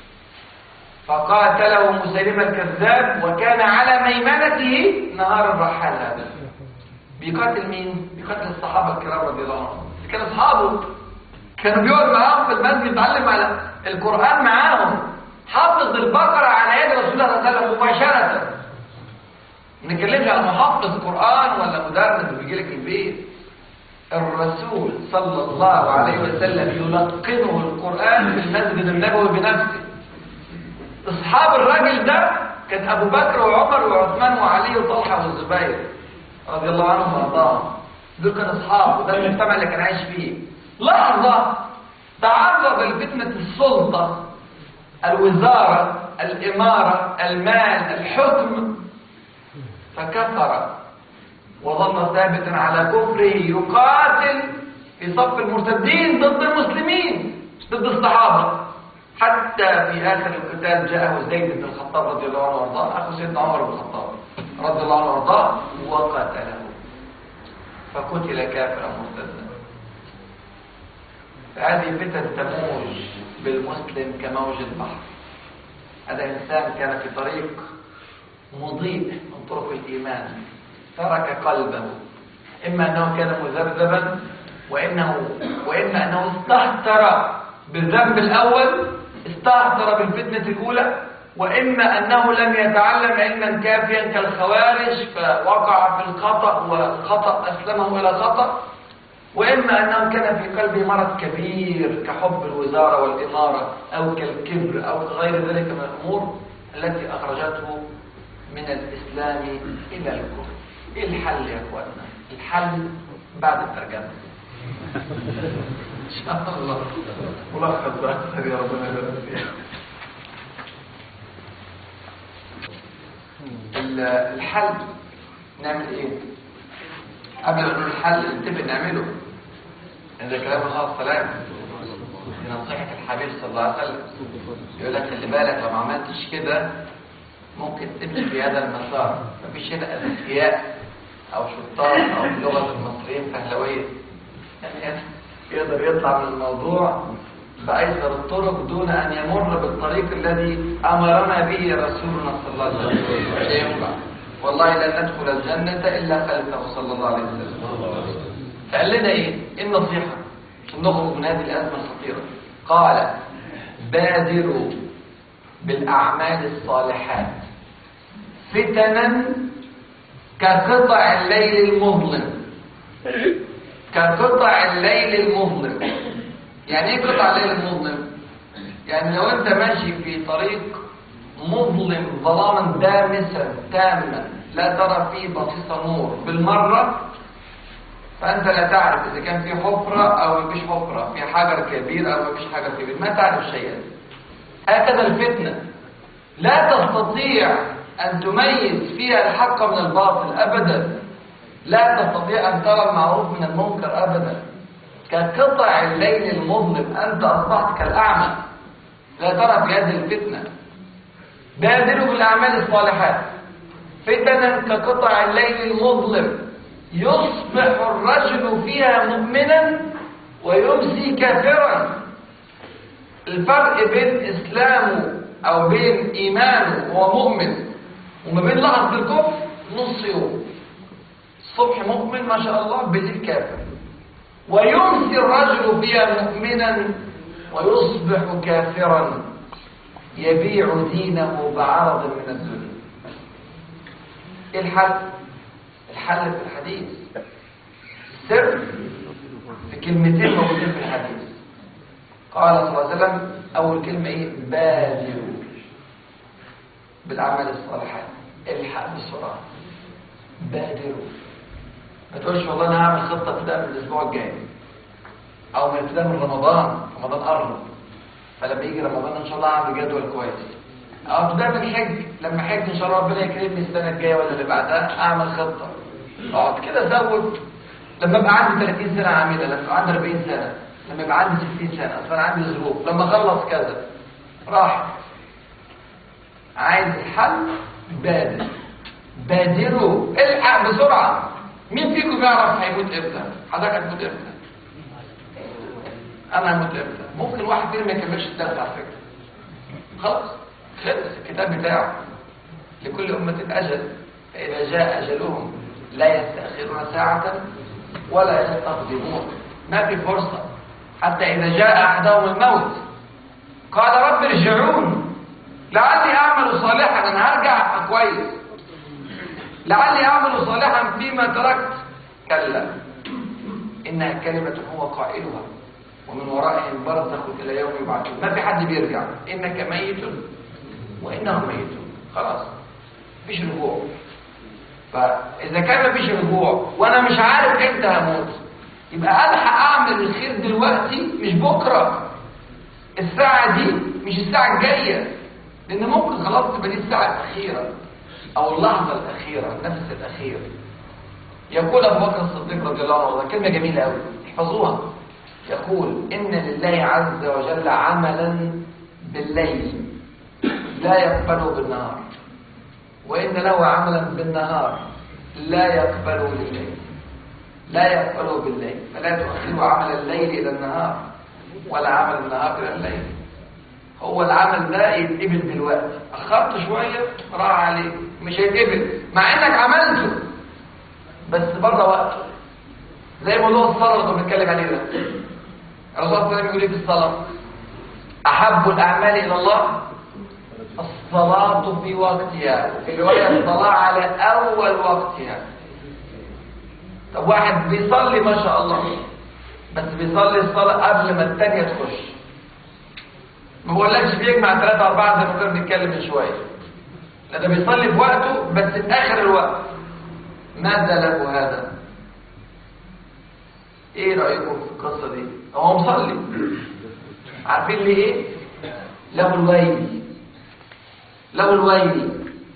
فقاتله مسلمة الكذاب وكان على ميمنته نهار الرحال هذا بيقاتل مين؟ بيقاتل الصحابة الكرام رضي الله عنهم كان أصحابه كانوا بيقعد معاهم في المسجد يتعلم على القرآن معاهم حافظ البقرة على يد رسول الله صلى الله عليه وسلم مباشرة ما نتكلمش على محفظ قرآن ولا مدرس بيجي لك البيت الرسول صلى الله عليه وسلم يلقنه القرآن في المسجد النبوي بنفسه اصحاب الراجل ده كان ابو بكر وعمر وعثمان وعلي وطلحه والزبير رضي الله عنهم وارضاهم دول كانوا اصحاب وده المجتمع اللي كان عايش فيه لحظه تعرض لفتنه السلطه الوزارة الإمارة المال الحكم فكفر وظل ثابتا على كفره يقاتل في صف المرتدين ضد المسلمين ضد الصحابة حتى في آخر القتال جاءه زيد بن الخطاب رضي الله عنه وارضاه أخو سيدنا عمر بن الخطاب رضي الله عنه وارضاه وقتله فقتل كافرا مرتدا فهذه فتن تموج بالمسلم كموج البحر هذا إنسان كان في طريق مضيء من طرق الإيمان ترك قلبه إما أنه كان مذبذبا وإنه وإما أنه استهتر بالذنب الأول استهتر بالفتنة الأولى وإما أنه لم يتعلم علما كافيا كالخوارج فوقع في الخطأ والخطأ أسلمه إلى خطأ وإما أنه كان في قلبه مرض كبير كحب الوزارة والإمارة أو كالكبر أو غير ذلك من الأمور التي أخرجته من الإسلام إلى الكفر إيه الحل يا أخواننا الحل بعد الترجمة إن شاء الله ملخص أكثر يا ربنا يبارك الحل نعمل ايه قبل ما نقول الحل نتفق نعمله هذا كلام الله السلام دي نصيحة الحبيب صلى الله عليه وسلم يقول لك خلي بالك لو ما عملتش كده ممكن تمشي في هذا المسار مفيش هنا اذكياء او شطار او بلغة المصريين فهلوية يعني يقدر يطلع من الموضوع بأيسر الطرق دون أن يمر بالطريق الذي أمرنا به رسولنا صلى الله عليه وسلم مش هينفع والله لن ندخل الجنة إلا خلفه صلى الله عليه وسلم فقال لنا إيه؟ إيه النصيحة عشان نخرج من هذه الأزمة الخطيرة قال بادروا بالأعمال الصالحات فتنا كقطع الليل المظلم كقطع الليل المظلم يعني ايه قطع الليل المظلم يعني لو انت ماشي في طريق مظلم ظلاما دامسا تاما لا ترى فيه بصيصة نور بالمرة فأنت لا تعرف إذا كان في حفرة أو مفيش حفرة في حجر كبير أو مفيش حجر كبير ما تعرف شيئا هكذا الفتنة لا تستطيع أن تميز فيها الحق من الباطل أبدا لا تستطيع أن ترى المعروف من المنكر أبدا كقطع الليل المظلم أنت أصبحت كالأعمى لا ترى في هذه الفتنة بادروا بالأعمال الصالحات فتنا كقطع الليل المظلم يصبح الرجل فيها مؤمنا ويمسي كافرا الفرق بين إسلامه أو بين إيمانه وهو مؤمن وما بين لحظة الكفر نص يوم الصبح مؤمن ما شاء الله بالليل كافر ويمسي الرجل فيها مؤمنا ويصبح كافرا يبيع دينه بعرض من الدنيا ايه الحل الحل في الحديث السر في كلمتين موجودين في الحديث قال صلى الله عليه وسلم اول كلمه ايه بادروا بالاعمال الصالحات الحق بسرعه بادروا ما تقولش والله انا هعمل خطه ابتداء من الاسبوع الجاي او من ابتداء من رمضان رمضان قرب فلما يجي رمضان ان شاء الله اعمل جدول كويس او ابتداء من الحج لما حج ان شاء الله ربنا يكرمني السنه الجايه ولا اللي بعدها اعمل خطه اقعد كده زود لما ابقى عندي 30 سنه عامله لما ابقى عندي 40 سنه لما يبقى عندي 60 سنه اصل انا عندي ظروف لما اخلص كذا راح عايز الحل بادر بادروا الحق بسرعه مين فيكم يعرف هيموت امتى حضرتك هتموت امتى انا هموت امتى ممكن واحد فينا ما يكملش الدرس على فكره خلاص خلص الكتاب بتاعه لكل امه اجل فاذا جاء اجلهم لا يستاخرون ساعه ولا يستقدمون ما في فرصه حتى اذا جاء احدهم الموت قال رب ارجعون لعلي اعمل صالحا انا هرجع كويس لعلي اعمل صالحا فيما تركت كلا انها كلمه هو قائلها ومن ورائهم برزخ الى يوم يبعثون ما في حد بيرجع انك ميت وانهم ميتون خلاص مفيش رجوع فاذا كان مفيش رجوع وانا مش عارف امتى هموت يبقى الحق اعمل الخير دلوقتي مش بكره الساعه دي مش الساعه الجايه لان ممكن خلاص تبقى دي الساعه الاخيره او اللحظه الاخيره النفس الاخير يقول ابو بكر الصديق رضي الله عنه كلمه جميله قوي احفظوها يقول إن لله عز وجل عملا بالليل لا يقبله بالنهار وإن له عملا بالنهار لا يقبله بالليل لا يقبله بالليل فلا تؤخروا عمل الليل إلى النهار ولا عمل النهار إلى الليل هو العمل ده يتقبل دلوقتي أخرت شوية راح عليه مش هيتقبل مع إنك عملته بس بره وقته زي موضوع الصلاة اللي كنا بنتكلم عليه ده الرسول صلى الله عليه وسلم يقول ايه في الصلاة أحب الأعمال إلى الله الصلاة في وقتها في رواية الصلاة على أول وقتها طب واحد بيصلي ما شاء الله بس بيصلي الصلاة قبل ما الثانية تخش ما بقولكش بيجمع ثلاثة أربعة زي ما كنا بنتكلم من شوية لا ده بيصلي في وقته بس في آخر الوقت ماذا له هذا؟ ايه رأيكم في القصة دي هو مصلي عارفين ليه ايه له الويل له الويل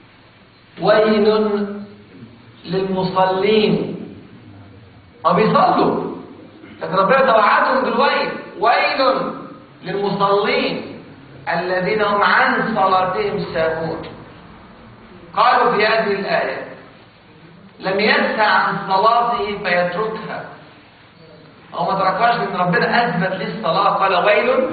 ويل للمصلين ما بيصلوا لكن ربنا توعدهم بالويل ويل للمصلين الذين هم عن صلاتهم ساهون قالوا في هذه الآية لم ينسى عن صلاته فيتركها هو ما تركهاش لان ربنا اثبت ليه الصلاه قال ويل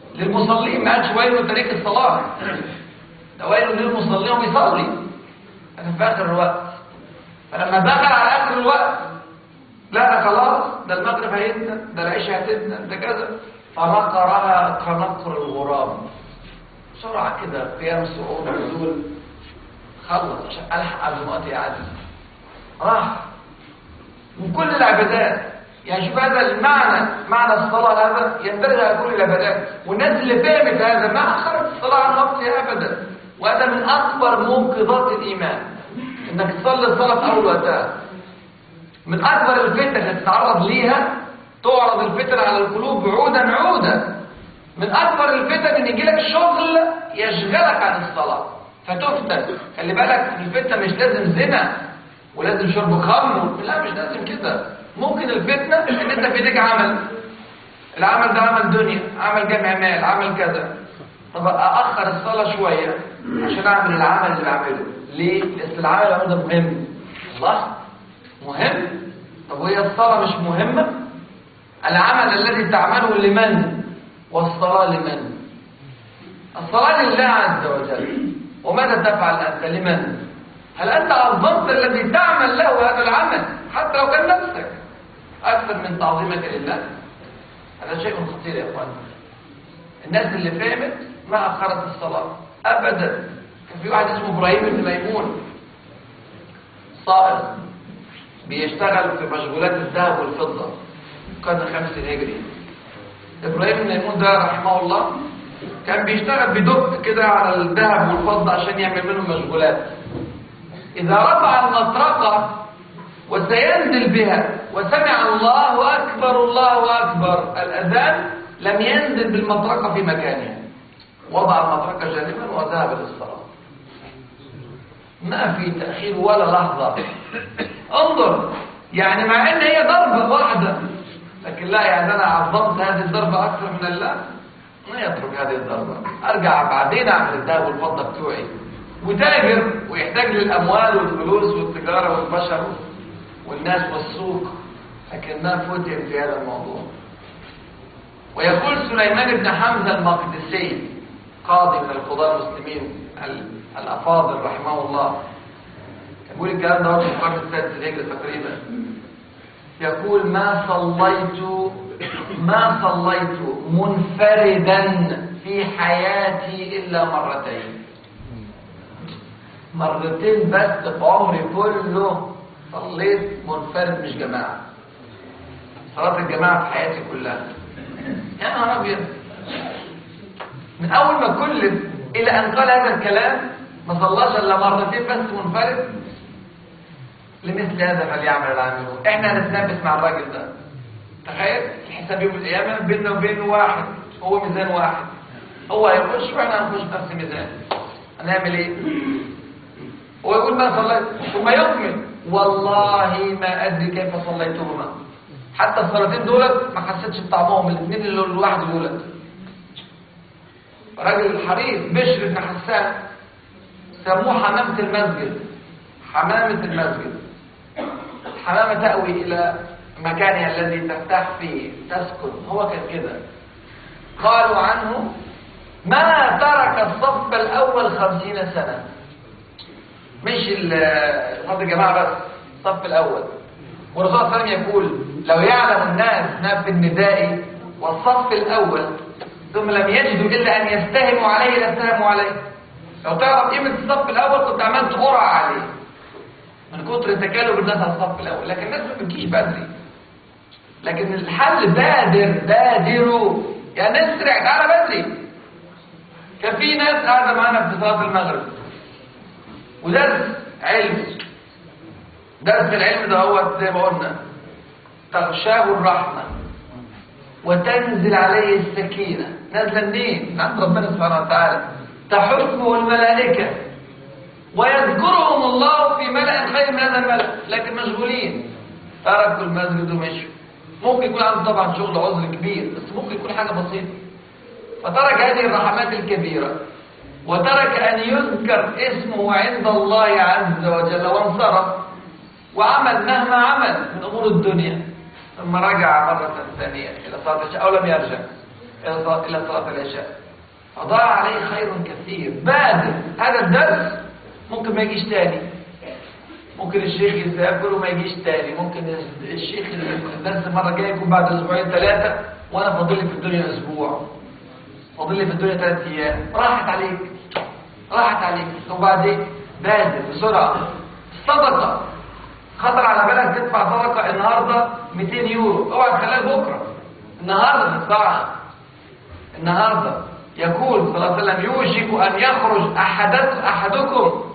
للمصلين ما قالش ويل لترك الصلاه ده ويل للمصلين وبيصلي انا في اخر الوقت فلما دخل على اخر الوقت لا ده خلاص ده المغرب هيدنا ده العشاء هتدنا ده كذا فنقرها كنقر الغراب بسرعة كده قيام صعود ونزول خلص عشان الحق قبل ما وقتي يعدي راح وكل العبادات يعني شوف هذا المعنى معنى الصلاة هذا يندرج على كل العبادات والناس اللي فهمت هذا ما أخرت الصلاة عن وقتها أبدا وهذا من أكبر منقذات الإيمان إنك تصلي الصلاة في أول وقتها من أكبر الفتن اللي تتعرض ليها تعرض الفتن على القلوب عودا عودا من أكبر الفتن إن يجيلك شغل يشغلك عن الصلاة فتفتن خلي بالك الفتنة مش لازم زنا ولازم شرب خمر لا مش لازم كده ممكن الفتنة ان انت في ايديك عمل العمل ده عمل دنيا عمل جمع مال عمل كذا طب اخر الصلاة شوية عشان اعمل العمل اللي بعمله ليه؟ لان العمل اللي بعمله ده مهم الله مهم طب وهي الصلاة مش مهمة العمل الذي تعمله لمن والصلاة لمن الصلاة لله عز وجل وماذا تفعل أنت لمن هل أنت عظمت الذي تعمل له هذا العمل حتى لو كان نفسك أكثر من تعظيمك لله هذا شيء خطير يا أخوان الناس اللي فهمت ما أخرت الصلاة أبدا كان في واحد اسمه إبراهيم بن ميمون صائر بيشتغل في مشغولات الذهب والفضة كان خمس هجري إبراهيم بن ميمون ده رحمه الله كان بيشتغل بدق كده على الذهب والفضة عشان يعمل منهم مشغولات إذا رفع المطرقة وسينزل بها وسمع الله أكبر الله أكبر الأذان لم ينزل بالمطرقة في مكانها وضع المطرقة جانبا وذهب للصلاة ما في تأخير ولا لحظة انظر يعني مع ان هي ضربة واحدة لكن لا يعني انا عظمت هذه الضربة اكثر من الله ما يترك هذه الضربة ارجع بعدين اعمل الذهب والفضة بتوعي وتاجر ويحتاج للاموال والفلوس والتجارة والبشر والناس والسوق لكن ما فتن في هذا الموضوع ويقول سليمان بن حمزة المقدسي قاضي من القضاة المسلمين الأفاضل رحمه الله يقول الكلام ده في القرن السادس الهجري تقريبا يقول ما صليت ما صليت منفردا في حياتي إلا مرتين مرتين بس في عمري كله صليت منفرد مش جماعة صلاة الجماعة في حياتي كلها يا نهار أبيض من أول ما كلف إلى أن قال هذا الكلام ما صلاش إلا مرتين بس منفرد لمثل هذا فليعمل العاملون احنا هنتنافس مع الراجل ده تخيل الحساب يوم القيامة بيننا وبينه واحد هو ميزان واحد هو هيخش واحنا هنخش نفس الميزان هنعمل ايه هو يقول ما صليت ثم يكمل والله ما ادري كيف صليتهما حتى الصلاتين دولت ما حسيتش بطعمهم الاثنين اللي الواحد دولت راجل الحريص بشر بن حسان سموه حمامة المسجد حمامة المسجد الحمامة تأوي إلى مكانها الذي ترتاح فيه تسكن هو كان كده قالوا عنه ما ترك الصف الأول خمسين سنة مش صف الجماعة بس الصف الأول والرسول صلى الله عليه وسلم يقول لو يعلم الناس ما في النداء والصف الأول ثم لم يجدوا إلا أن يستهموا عليه لاستهموا عليه لو تعرف قيمة الصف الأول كنت عملت قرعة عليه من كتر تكالب الناس على الصف الأول لكن الناس ما بتجيش بدري لكن الحل بادر بادروا يعني نسرع تعالى بدري كان في ناس قاعدة معانا في صلاة المغرب ودرس علم درس العلم ده هو زي ما قلنا تغشاه الرحمة وتنزل عليه السكينة نازلة منين؟ من عند ربنا سبحانه وتعالى تحفه الملائكة ويذكرهم الله في ملأ خير من هذا الملأ لكن مشغولين تركوا المسجد ومشوا ممكن يكون عنده طبعا شغل عذر كبير بس ممكن يكون حاجة بسيطة فترك هذه الرحمات الكبيرة وترك أن يذكر اسمه عند الله عز وجل وانصرف وعمل مهما عمل من أمور الدنيا ثم رجع مرة ثانية إلى صلاة العشاء أو لم يرجع إلى صلاة العشاء فضاع عليه خير كثير بادر هذا الدرس ممكن ما يجيش تاني ممكن الشيخ يسافر وما يجيش تاني ممكن الشيخ الدرس المره الجايه يكون بعد اسبوعين ثلاثه وانا فاضل لي في الدنيا اسبوع فاضل لي في الدنيا ثلاث ايام راحت عليك راحت عليك وبعدين بادر بسرعه الصدقه خطر على بالك تدفع صدقه النهارده 200 يورو اوعى تخليها بكره النهارده تدفعها النهارده يقول صلى الله عليه وسلم يوشك ان يخرج احدكم احدكم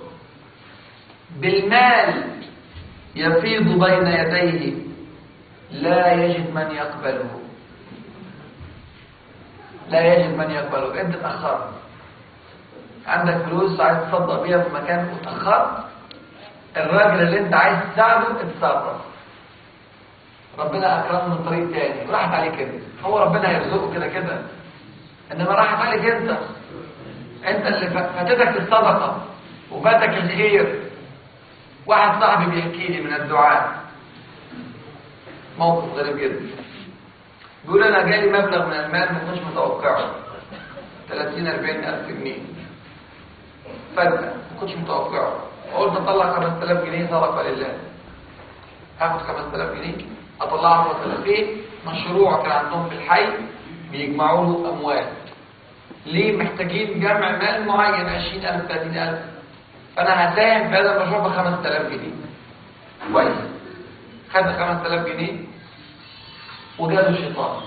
بالمال يفيض بين يديه لا يجد من يقبله لا يجد من يقبله انت اتاخرت عندك فلوس عايز تصدق بيها في مكان وتاخرت الراجل اللي انت عايز تساعده اتصرف ربنا اكرمه من طريق تاني راحت عليك انت هو ربنا هيرزقه كده كده انما راحت عليك انت انت اللي فاتتك الصدقه وفاتك الخير واحد صاحبي بيحكي لي من الدعاء موقف غريب جدا بيقول انا جالي مبلغ من المال ما كنتش متوقعه 30 40 الف جنيه فجاه ما كنتش متوقعه قلت اطلع 5000 جنيه صدقه لله هاخد 5000 جنيه اطلعها في فين مشروع كان عندهم في الحي بيجمعوا له اموال ليه محتاجين جمع مال معين 20000 30000 فانا هساهم في هذا المشروع ب 5000 جنيه كويس خد 5000 جنيه وجاله شيطان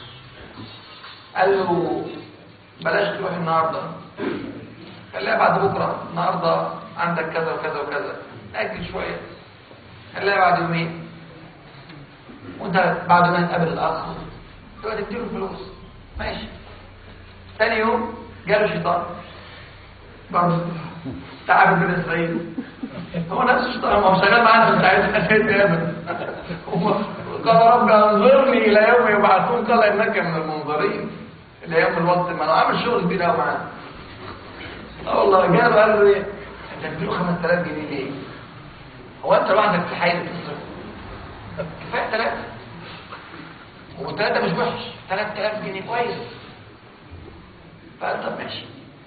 قال له بلاش تروح النهارده خليها بعد بكره النهارده عندك كذا وكذا وكذا اجل شويه خليها بعد يومين وانت بعد ما نقابل الاخ تبقى تديله فلوس ماشي ثاني يوم جاله شيطان برضه تعب بن اسرائيل هو نفس الشيطان هو شغال معانا في ساعتها تماما قال رب انظرني الى يوم يبعثون قال انك من المنظرين الى يوم الوقت ما انا عامل شغل كبير قوي معاه اه والله جاب قال له ايه انت بتديله 5000 جنيه ليه؟ هو انت لوحدك في الحي بتصرف كفايه ثلاثه وثلاثه مش وحش 3000 جنيه كويس فقال طب ماشي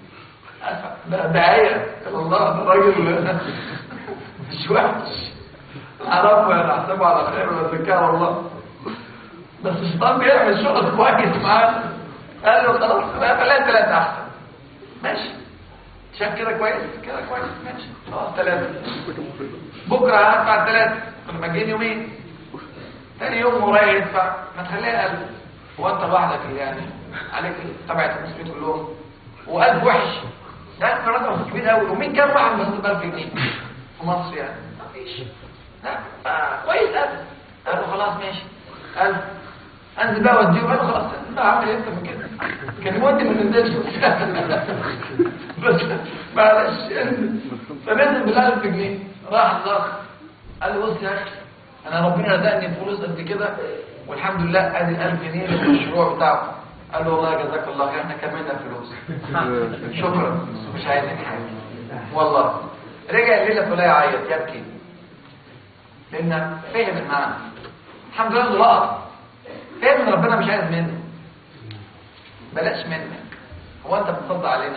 ده داعية الله الراجل مش وحش عرفه انا احسبه على خير وذكاه على الله بس الشيطان بيعمل شغل كويس معاه قال له خلاص خليها ثلاثة احسن ماشي شاف كده كويس كده كويس ماشي خلاص ثلاثة بكرة هدفع ثلاثة لما جايين يومين ثاني يوم ورايا يدفع ما تخليها ألف هو انت لوحدك يعني عليك تبعت المسلمين كلهم وقلب وحش ده رقم كبير قوي ومين كان واحد بس 1000 جنيه في مصر يعني مفيش لا آه كويس قال قال له خلاص ماشي قال انزل بقى وديه قال له خلاص انت عامل انت من كده كان مودي ما تنزلش بس معلش انزل فنزل بال 1000 جنيه راح الاخ قال له بص يا اخي انا ربنا رزقني بفلوس قد كده والحمد لله ادي 1000 جنيه للمشروع بتاعه قال له والله جزاك الله خير احنا كملنا فلوس شكرا مش عايزين حاجه والله رجع الليله كلها يعيط يبكي لان فهم المعنى الحمد لله انه لقط فهم ان ربنا مش عايز منه بلاش منك هو انت بتصدق علينا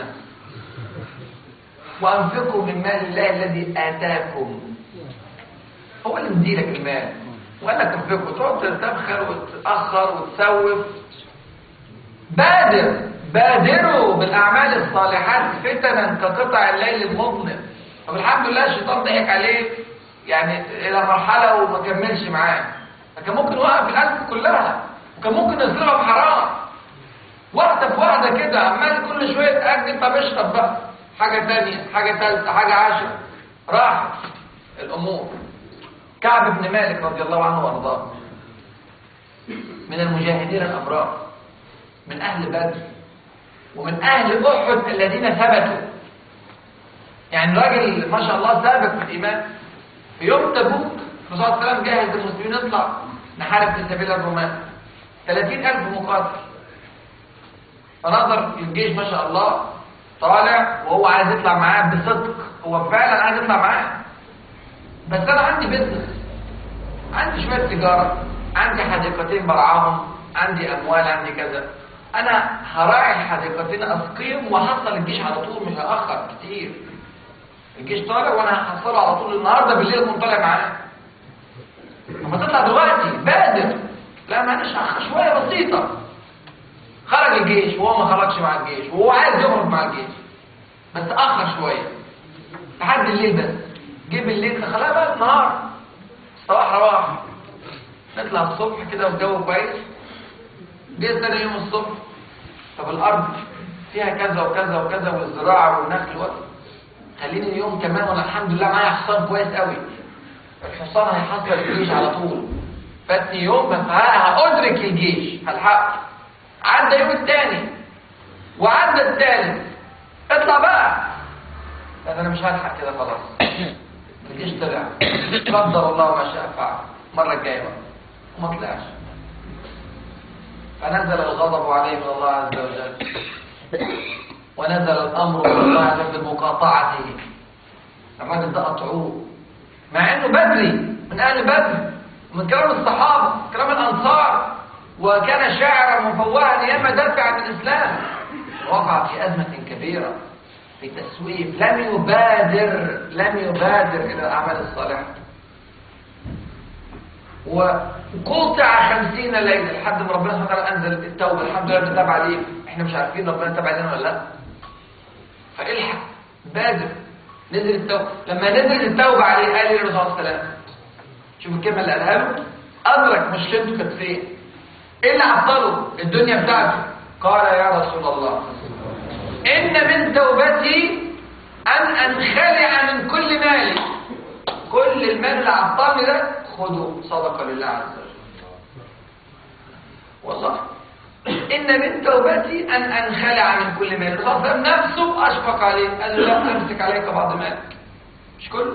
وانفقوا من مال الله الذي اتاكم هو اللي مديلك المال وقال لك انفقوا تقعد تبخل وتاخر وتسوف بادر بادروا بالأعمال الصالحات فتنا كقطع الليل المظلم طب الحمد لله الشيطان ضحك عليه يعني إلى مرحلة وما كملش معاه فكان ممكن يوقف الألف كلها وكان ممكن يصرفها بحرام واحدة في واحدة كده عمال كل شوية تأجل طب اشرب بقى حاجة تانية حاجة تالتة حاجة عشرة راحت الأمور كعب بن مالك رضي الله عنه وارضاه من المجاهدين الأبرار من أهل بدر ومن أهل أحد الذين ثبتوا يعني راجل ما شاء الله ثابت في الإيمان في يوم تبوك الرسول صلى الله عليه وسلم جاهز المسلمين نطلع نحارب في سبيل الرومان 30000 مقاتل فنظر الجيش ما شاء الله طالع وهو عايز يطلع معاه بصدق هو فعلا عايز يطلع معاه بس انا عندي بزنس عندي شويه تجاره عندي حديقتين برعاهم عندي اموال عندي كذا انا هراعي الحديقتين اسقيهم وهحصل الجيش على طول مش هاخر كتير الجيش طالع وانا هحصله على طول النهارده بالليل اكون طالع معاه لما تطلع دلوقتي بادر لا معلش اخر شويه بسيطه خرج الجيش وهو ما خرجش مع الجيش وهو عايز يخرج مع الجيش بس اخر شويه لحد الليل بس جه بالليل خلاها بقى النهار صباح رواح نطلع الصبح كده والجو كويس جه ثاني يوم الصبح طب الارض فيها كذا وكذا وكذا والزراعه والنخل و... خليني اليوم كمان وانا الحمد لله معايا حصان كويس قوي الحصان هيحصل الجيش على طول فاتني يوم بس هأدرك الجيش هلحق عدى يوم الثاني وعدى الثالث اطلع بقى لا انا مش هلحق كده خلاص الجيش طلع قدر الله ما شاء فعل المره الجايه بقى وما طلعش فنزل الغضب عليه من الله عز وجل ونزل الامر من الله عز وجل بمقاطعته الراجل ده قطعوه مع انه بدري من اهل بدر من كرام الصحابه كرام الانصار وكان شاعرا مفوها ايام دافع عن الاسلام وقع في ازمه كبيره في تسويف لم يبادر لم يبادر الى الاعمال الصالحه وقطع خمسين ليلة لحد ما ربنا سبحانه وتعالى أنزل التوبة الحمد لله بنتابع عليه احنا مش عارفين ربنا تابع علينا ولا لا فالحق بادر نزل التوبة لما نزل التوبة عليه قال لي الرسول صلى الله عليه وسلم شوف الكلمة اللي قالها له أدرك مشكلته كانت فين ايه اللي عطله الدنيا بتاعته قال يا رسول الله إن من توبتي أن أنخلع من كل مالي كل المال اللي عطلني ده خذوا صدقة لله عز وجل والله إن من توبتي أن أنخلع من كل مال الرسول صلى الله عليه وسلم نفسه أشفق عليه قال له لا أمسك عليك بعض مالك مش كله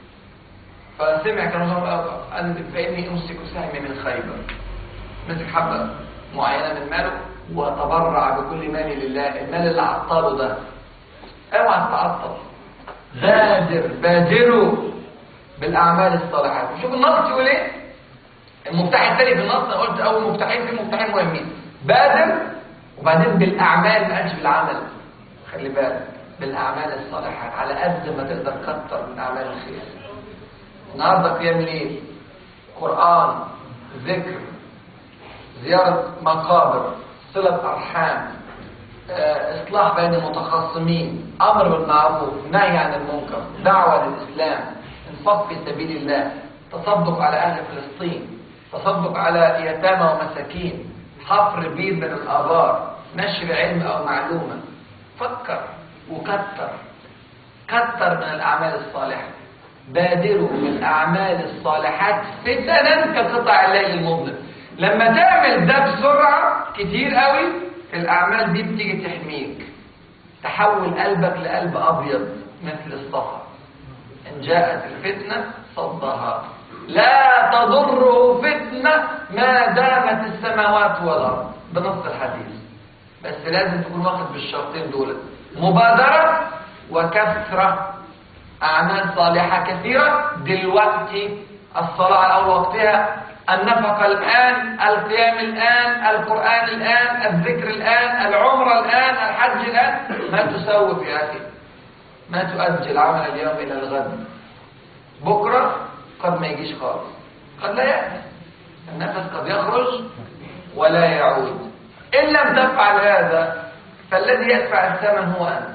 فسمع كان أن فإني أمسك سهمي من خيبر مسك حبة معينة من ماله وتبرع بكل مالي لله المال اللي عطله ده اوعى تتعطل بادر بادروا بالاعمال الصالحات شوف النص يقول ايه المفتاح الثاني في النص انا قلت اول مفتاحين في مفتاحين مهمين بادر وبعدين بالاعمال ما قالش بالعمل خلي بالك بالاعمال الصالحات على قد ما تقدر كتر من اعمال الخير النهارده قيام ليل قران ذكر زياره مقابر صله ارحام اصلاح بين المتخاصمين امر بالمعروف نهي عن المنكر دعوه للاسلام انفاق في سبيل الله تصدق على اهل فلسطين تصدق على يتامى ومساكين حفر بير من الابار نشر علم او معلومه فكر وكتر كتر من الاعمال الصالحه بادروا بالاعمال الصالحات فتنا كقطع الليل المظلم لما تعمل ده بسرعه كتير قوي الأعمال دي بتيجي تحميك تحول قلبك لقلب أبيض مثل الصخر إن جاءت الفتنة صدها لا تضره فتنة ما دامت السماوات والأرض بنص الحديث بس لازم تكون واخد بالشرطين دول مبادرة وكثرة أعمال صالحة كثيرة دلوقتي الصلاة على أول وقتها النفقة الآن القيام الآن القرآن الآن الذكر الآن العمرة الآن الحج الآن ما تسوي في أخي ما تؤجل عمل اليوم إلى الغد بكرة قد ما يجيش خالص قد لا يأتي النفس قد يخرج ولا يعود إن لم تفعل هذا فالذي يدفع الثمن هو أنت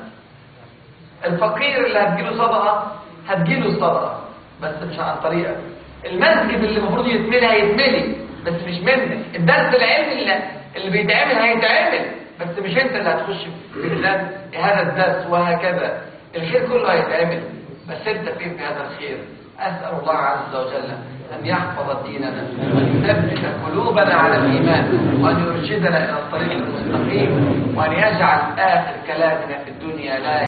الفقير اللي هتجيله صدقة هتجيله الصدقة بس مش عن طريقك المسجد اللي المفروض يتملي هيتملي بس مش منك الدرس العلمي اللي, اللي بيتعمل هيتعمل بس مش انت اللي هتخش في هذا الدرس وهكذا الخير كله هيتعمل بس انت فين في هذا الخير اسال الله عز وجل ان يحفظ ديننا وان يثبت قلوبنا على الايمان وان يرشدنا الى الطريق المستقيم وان يجعل اخر كلامنا في الدنيا لا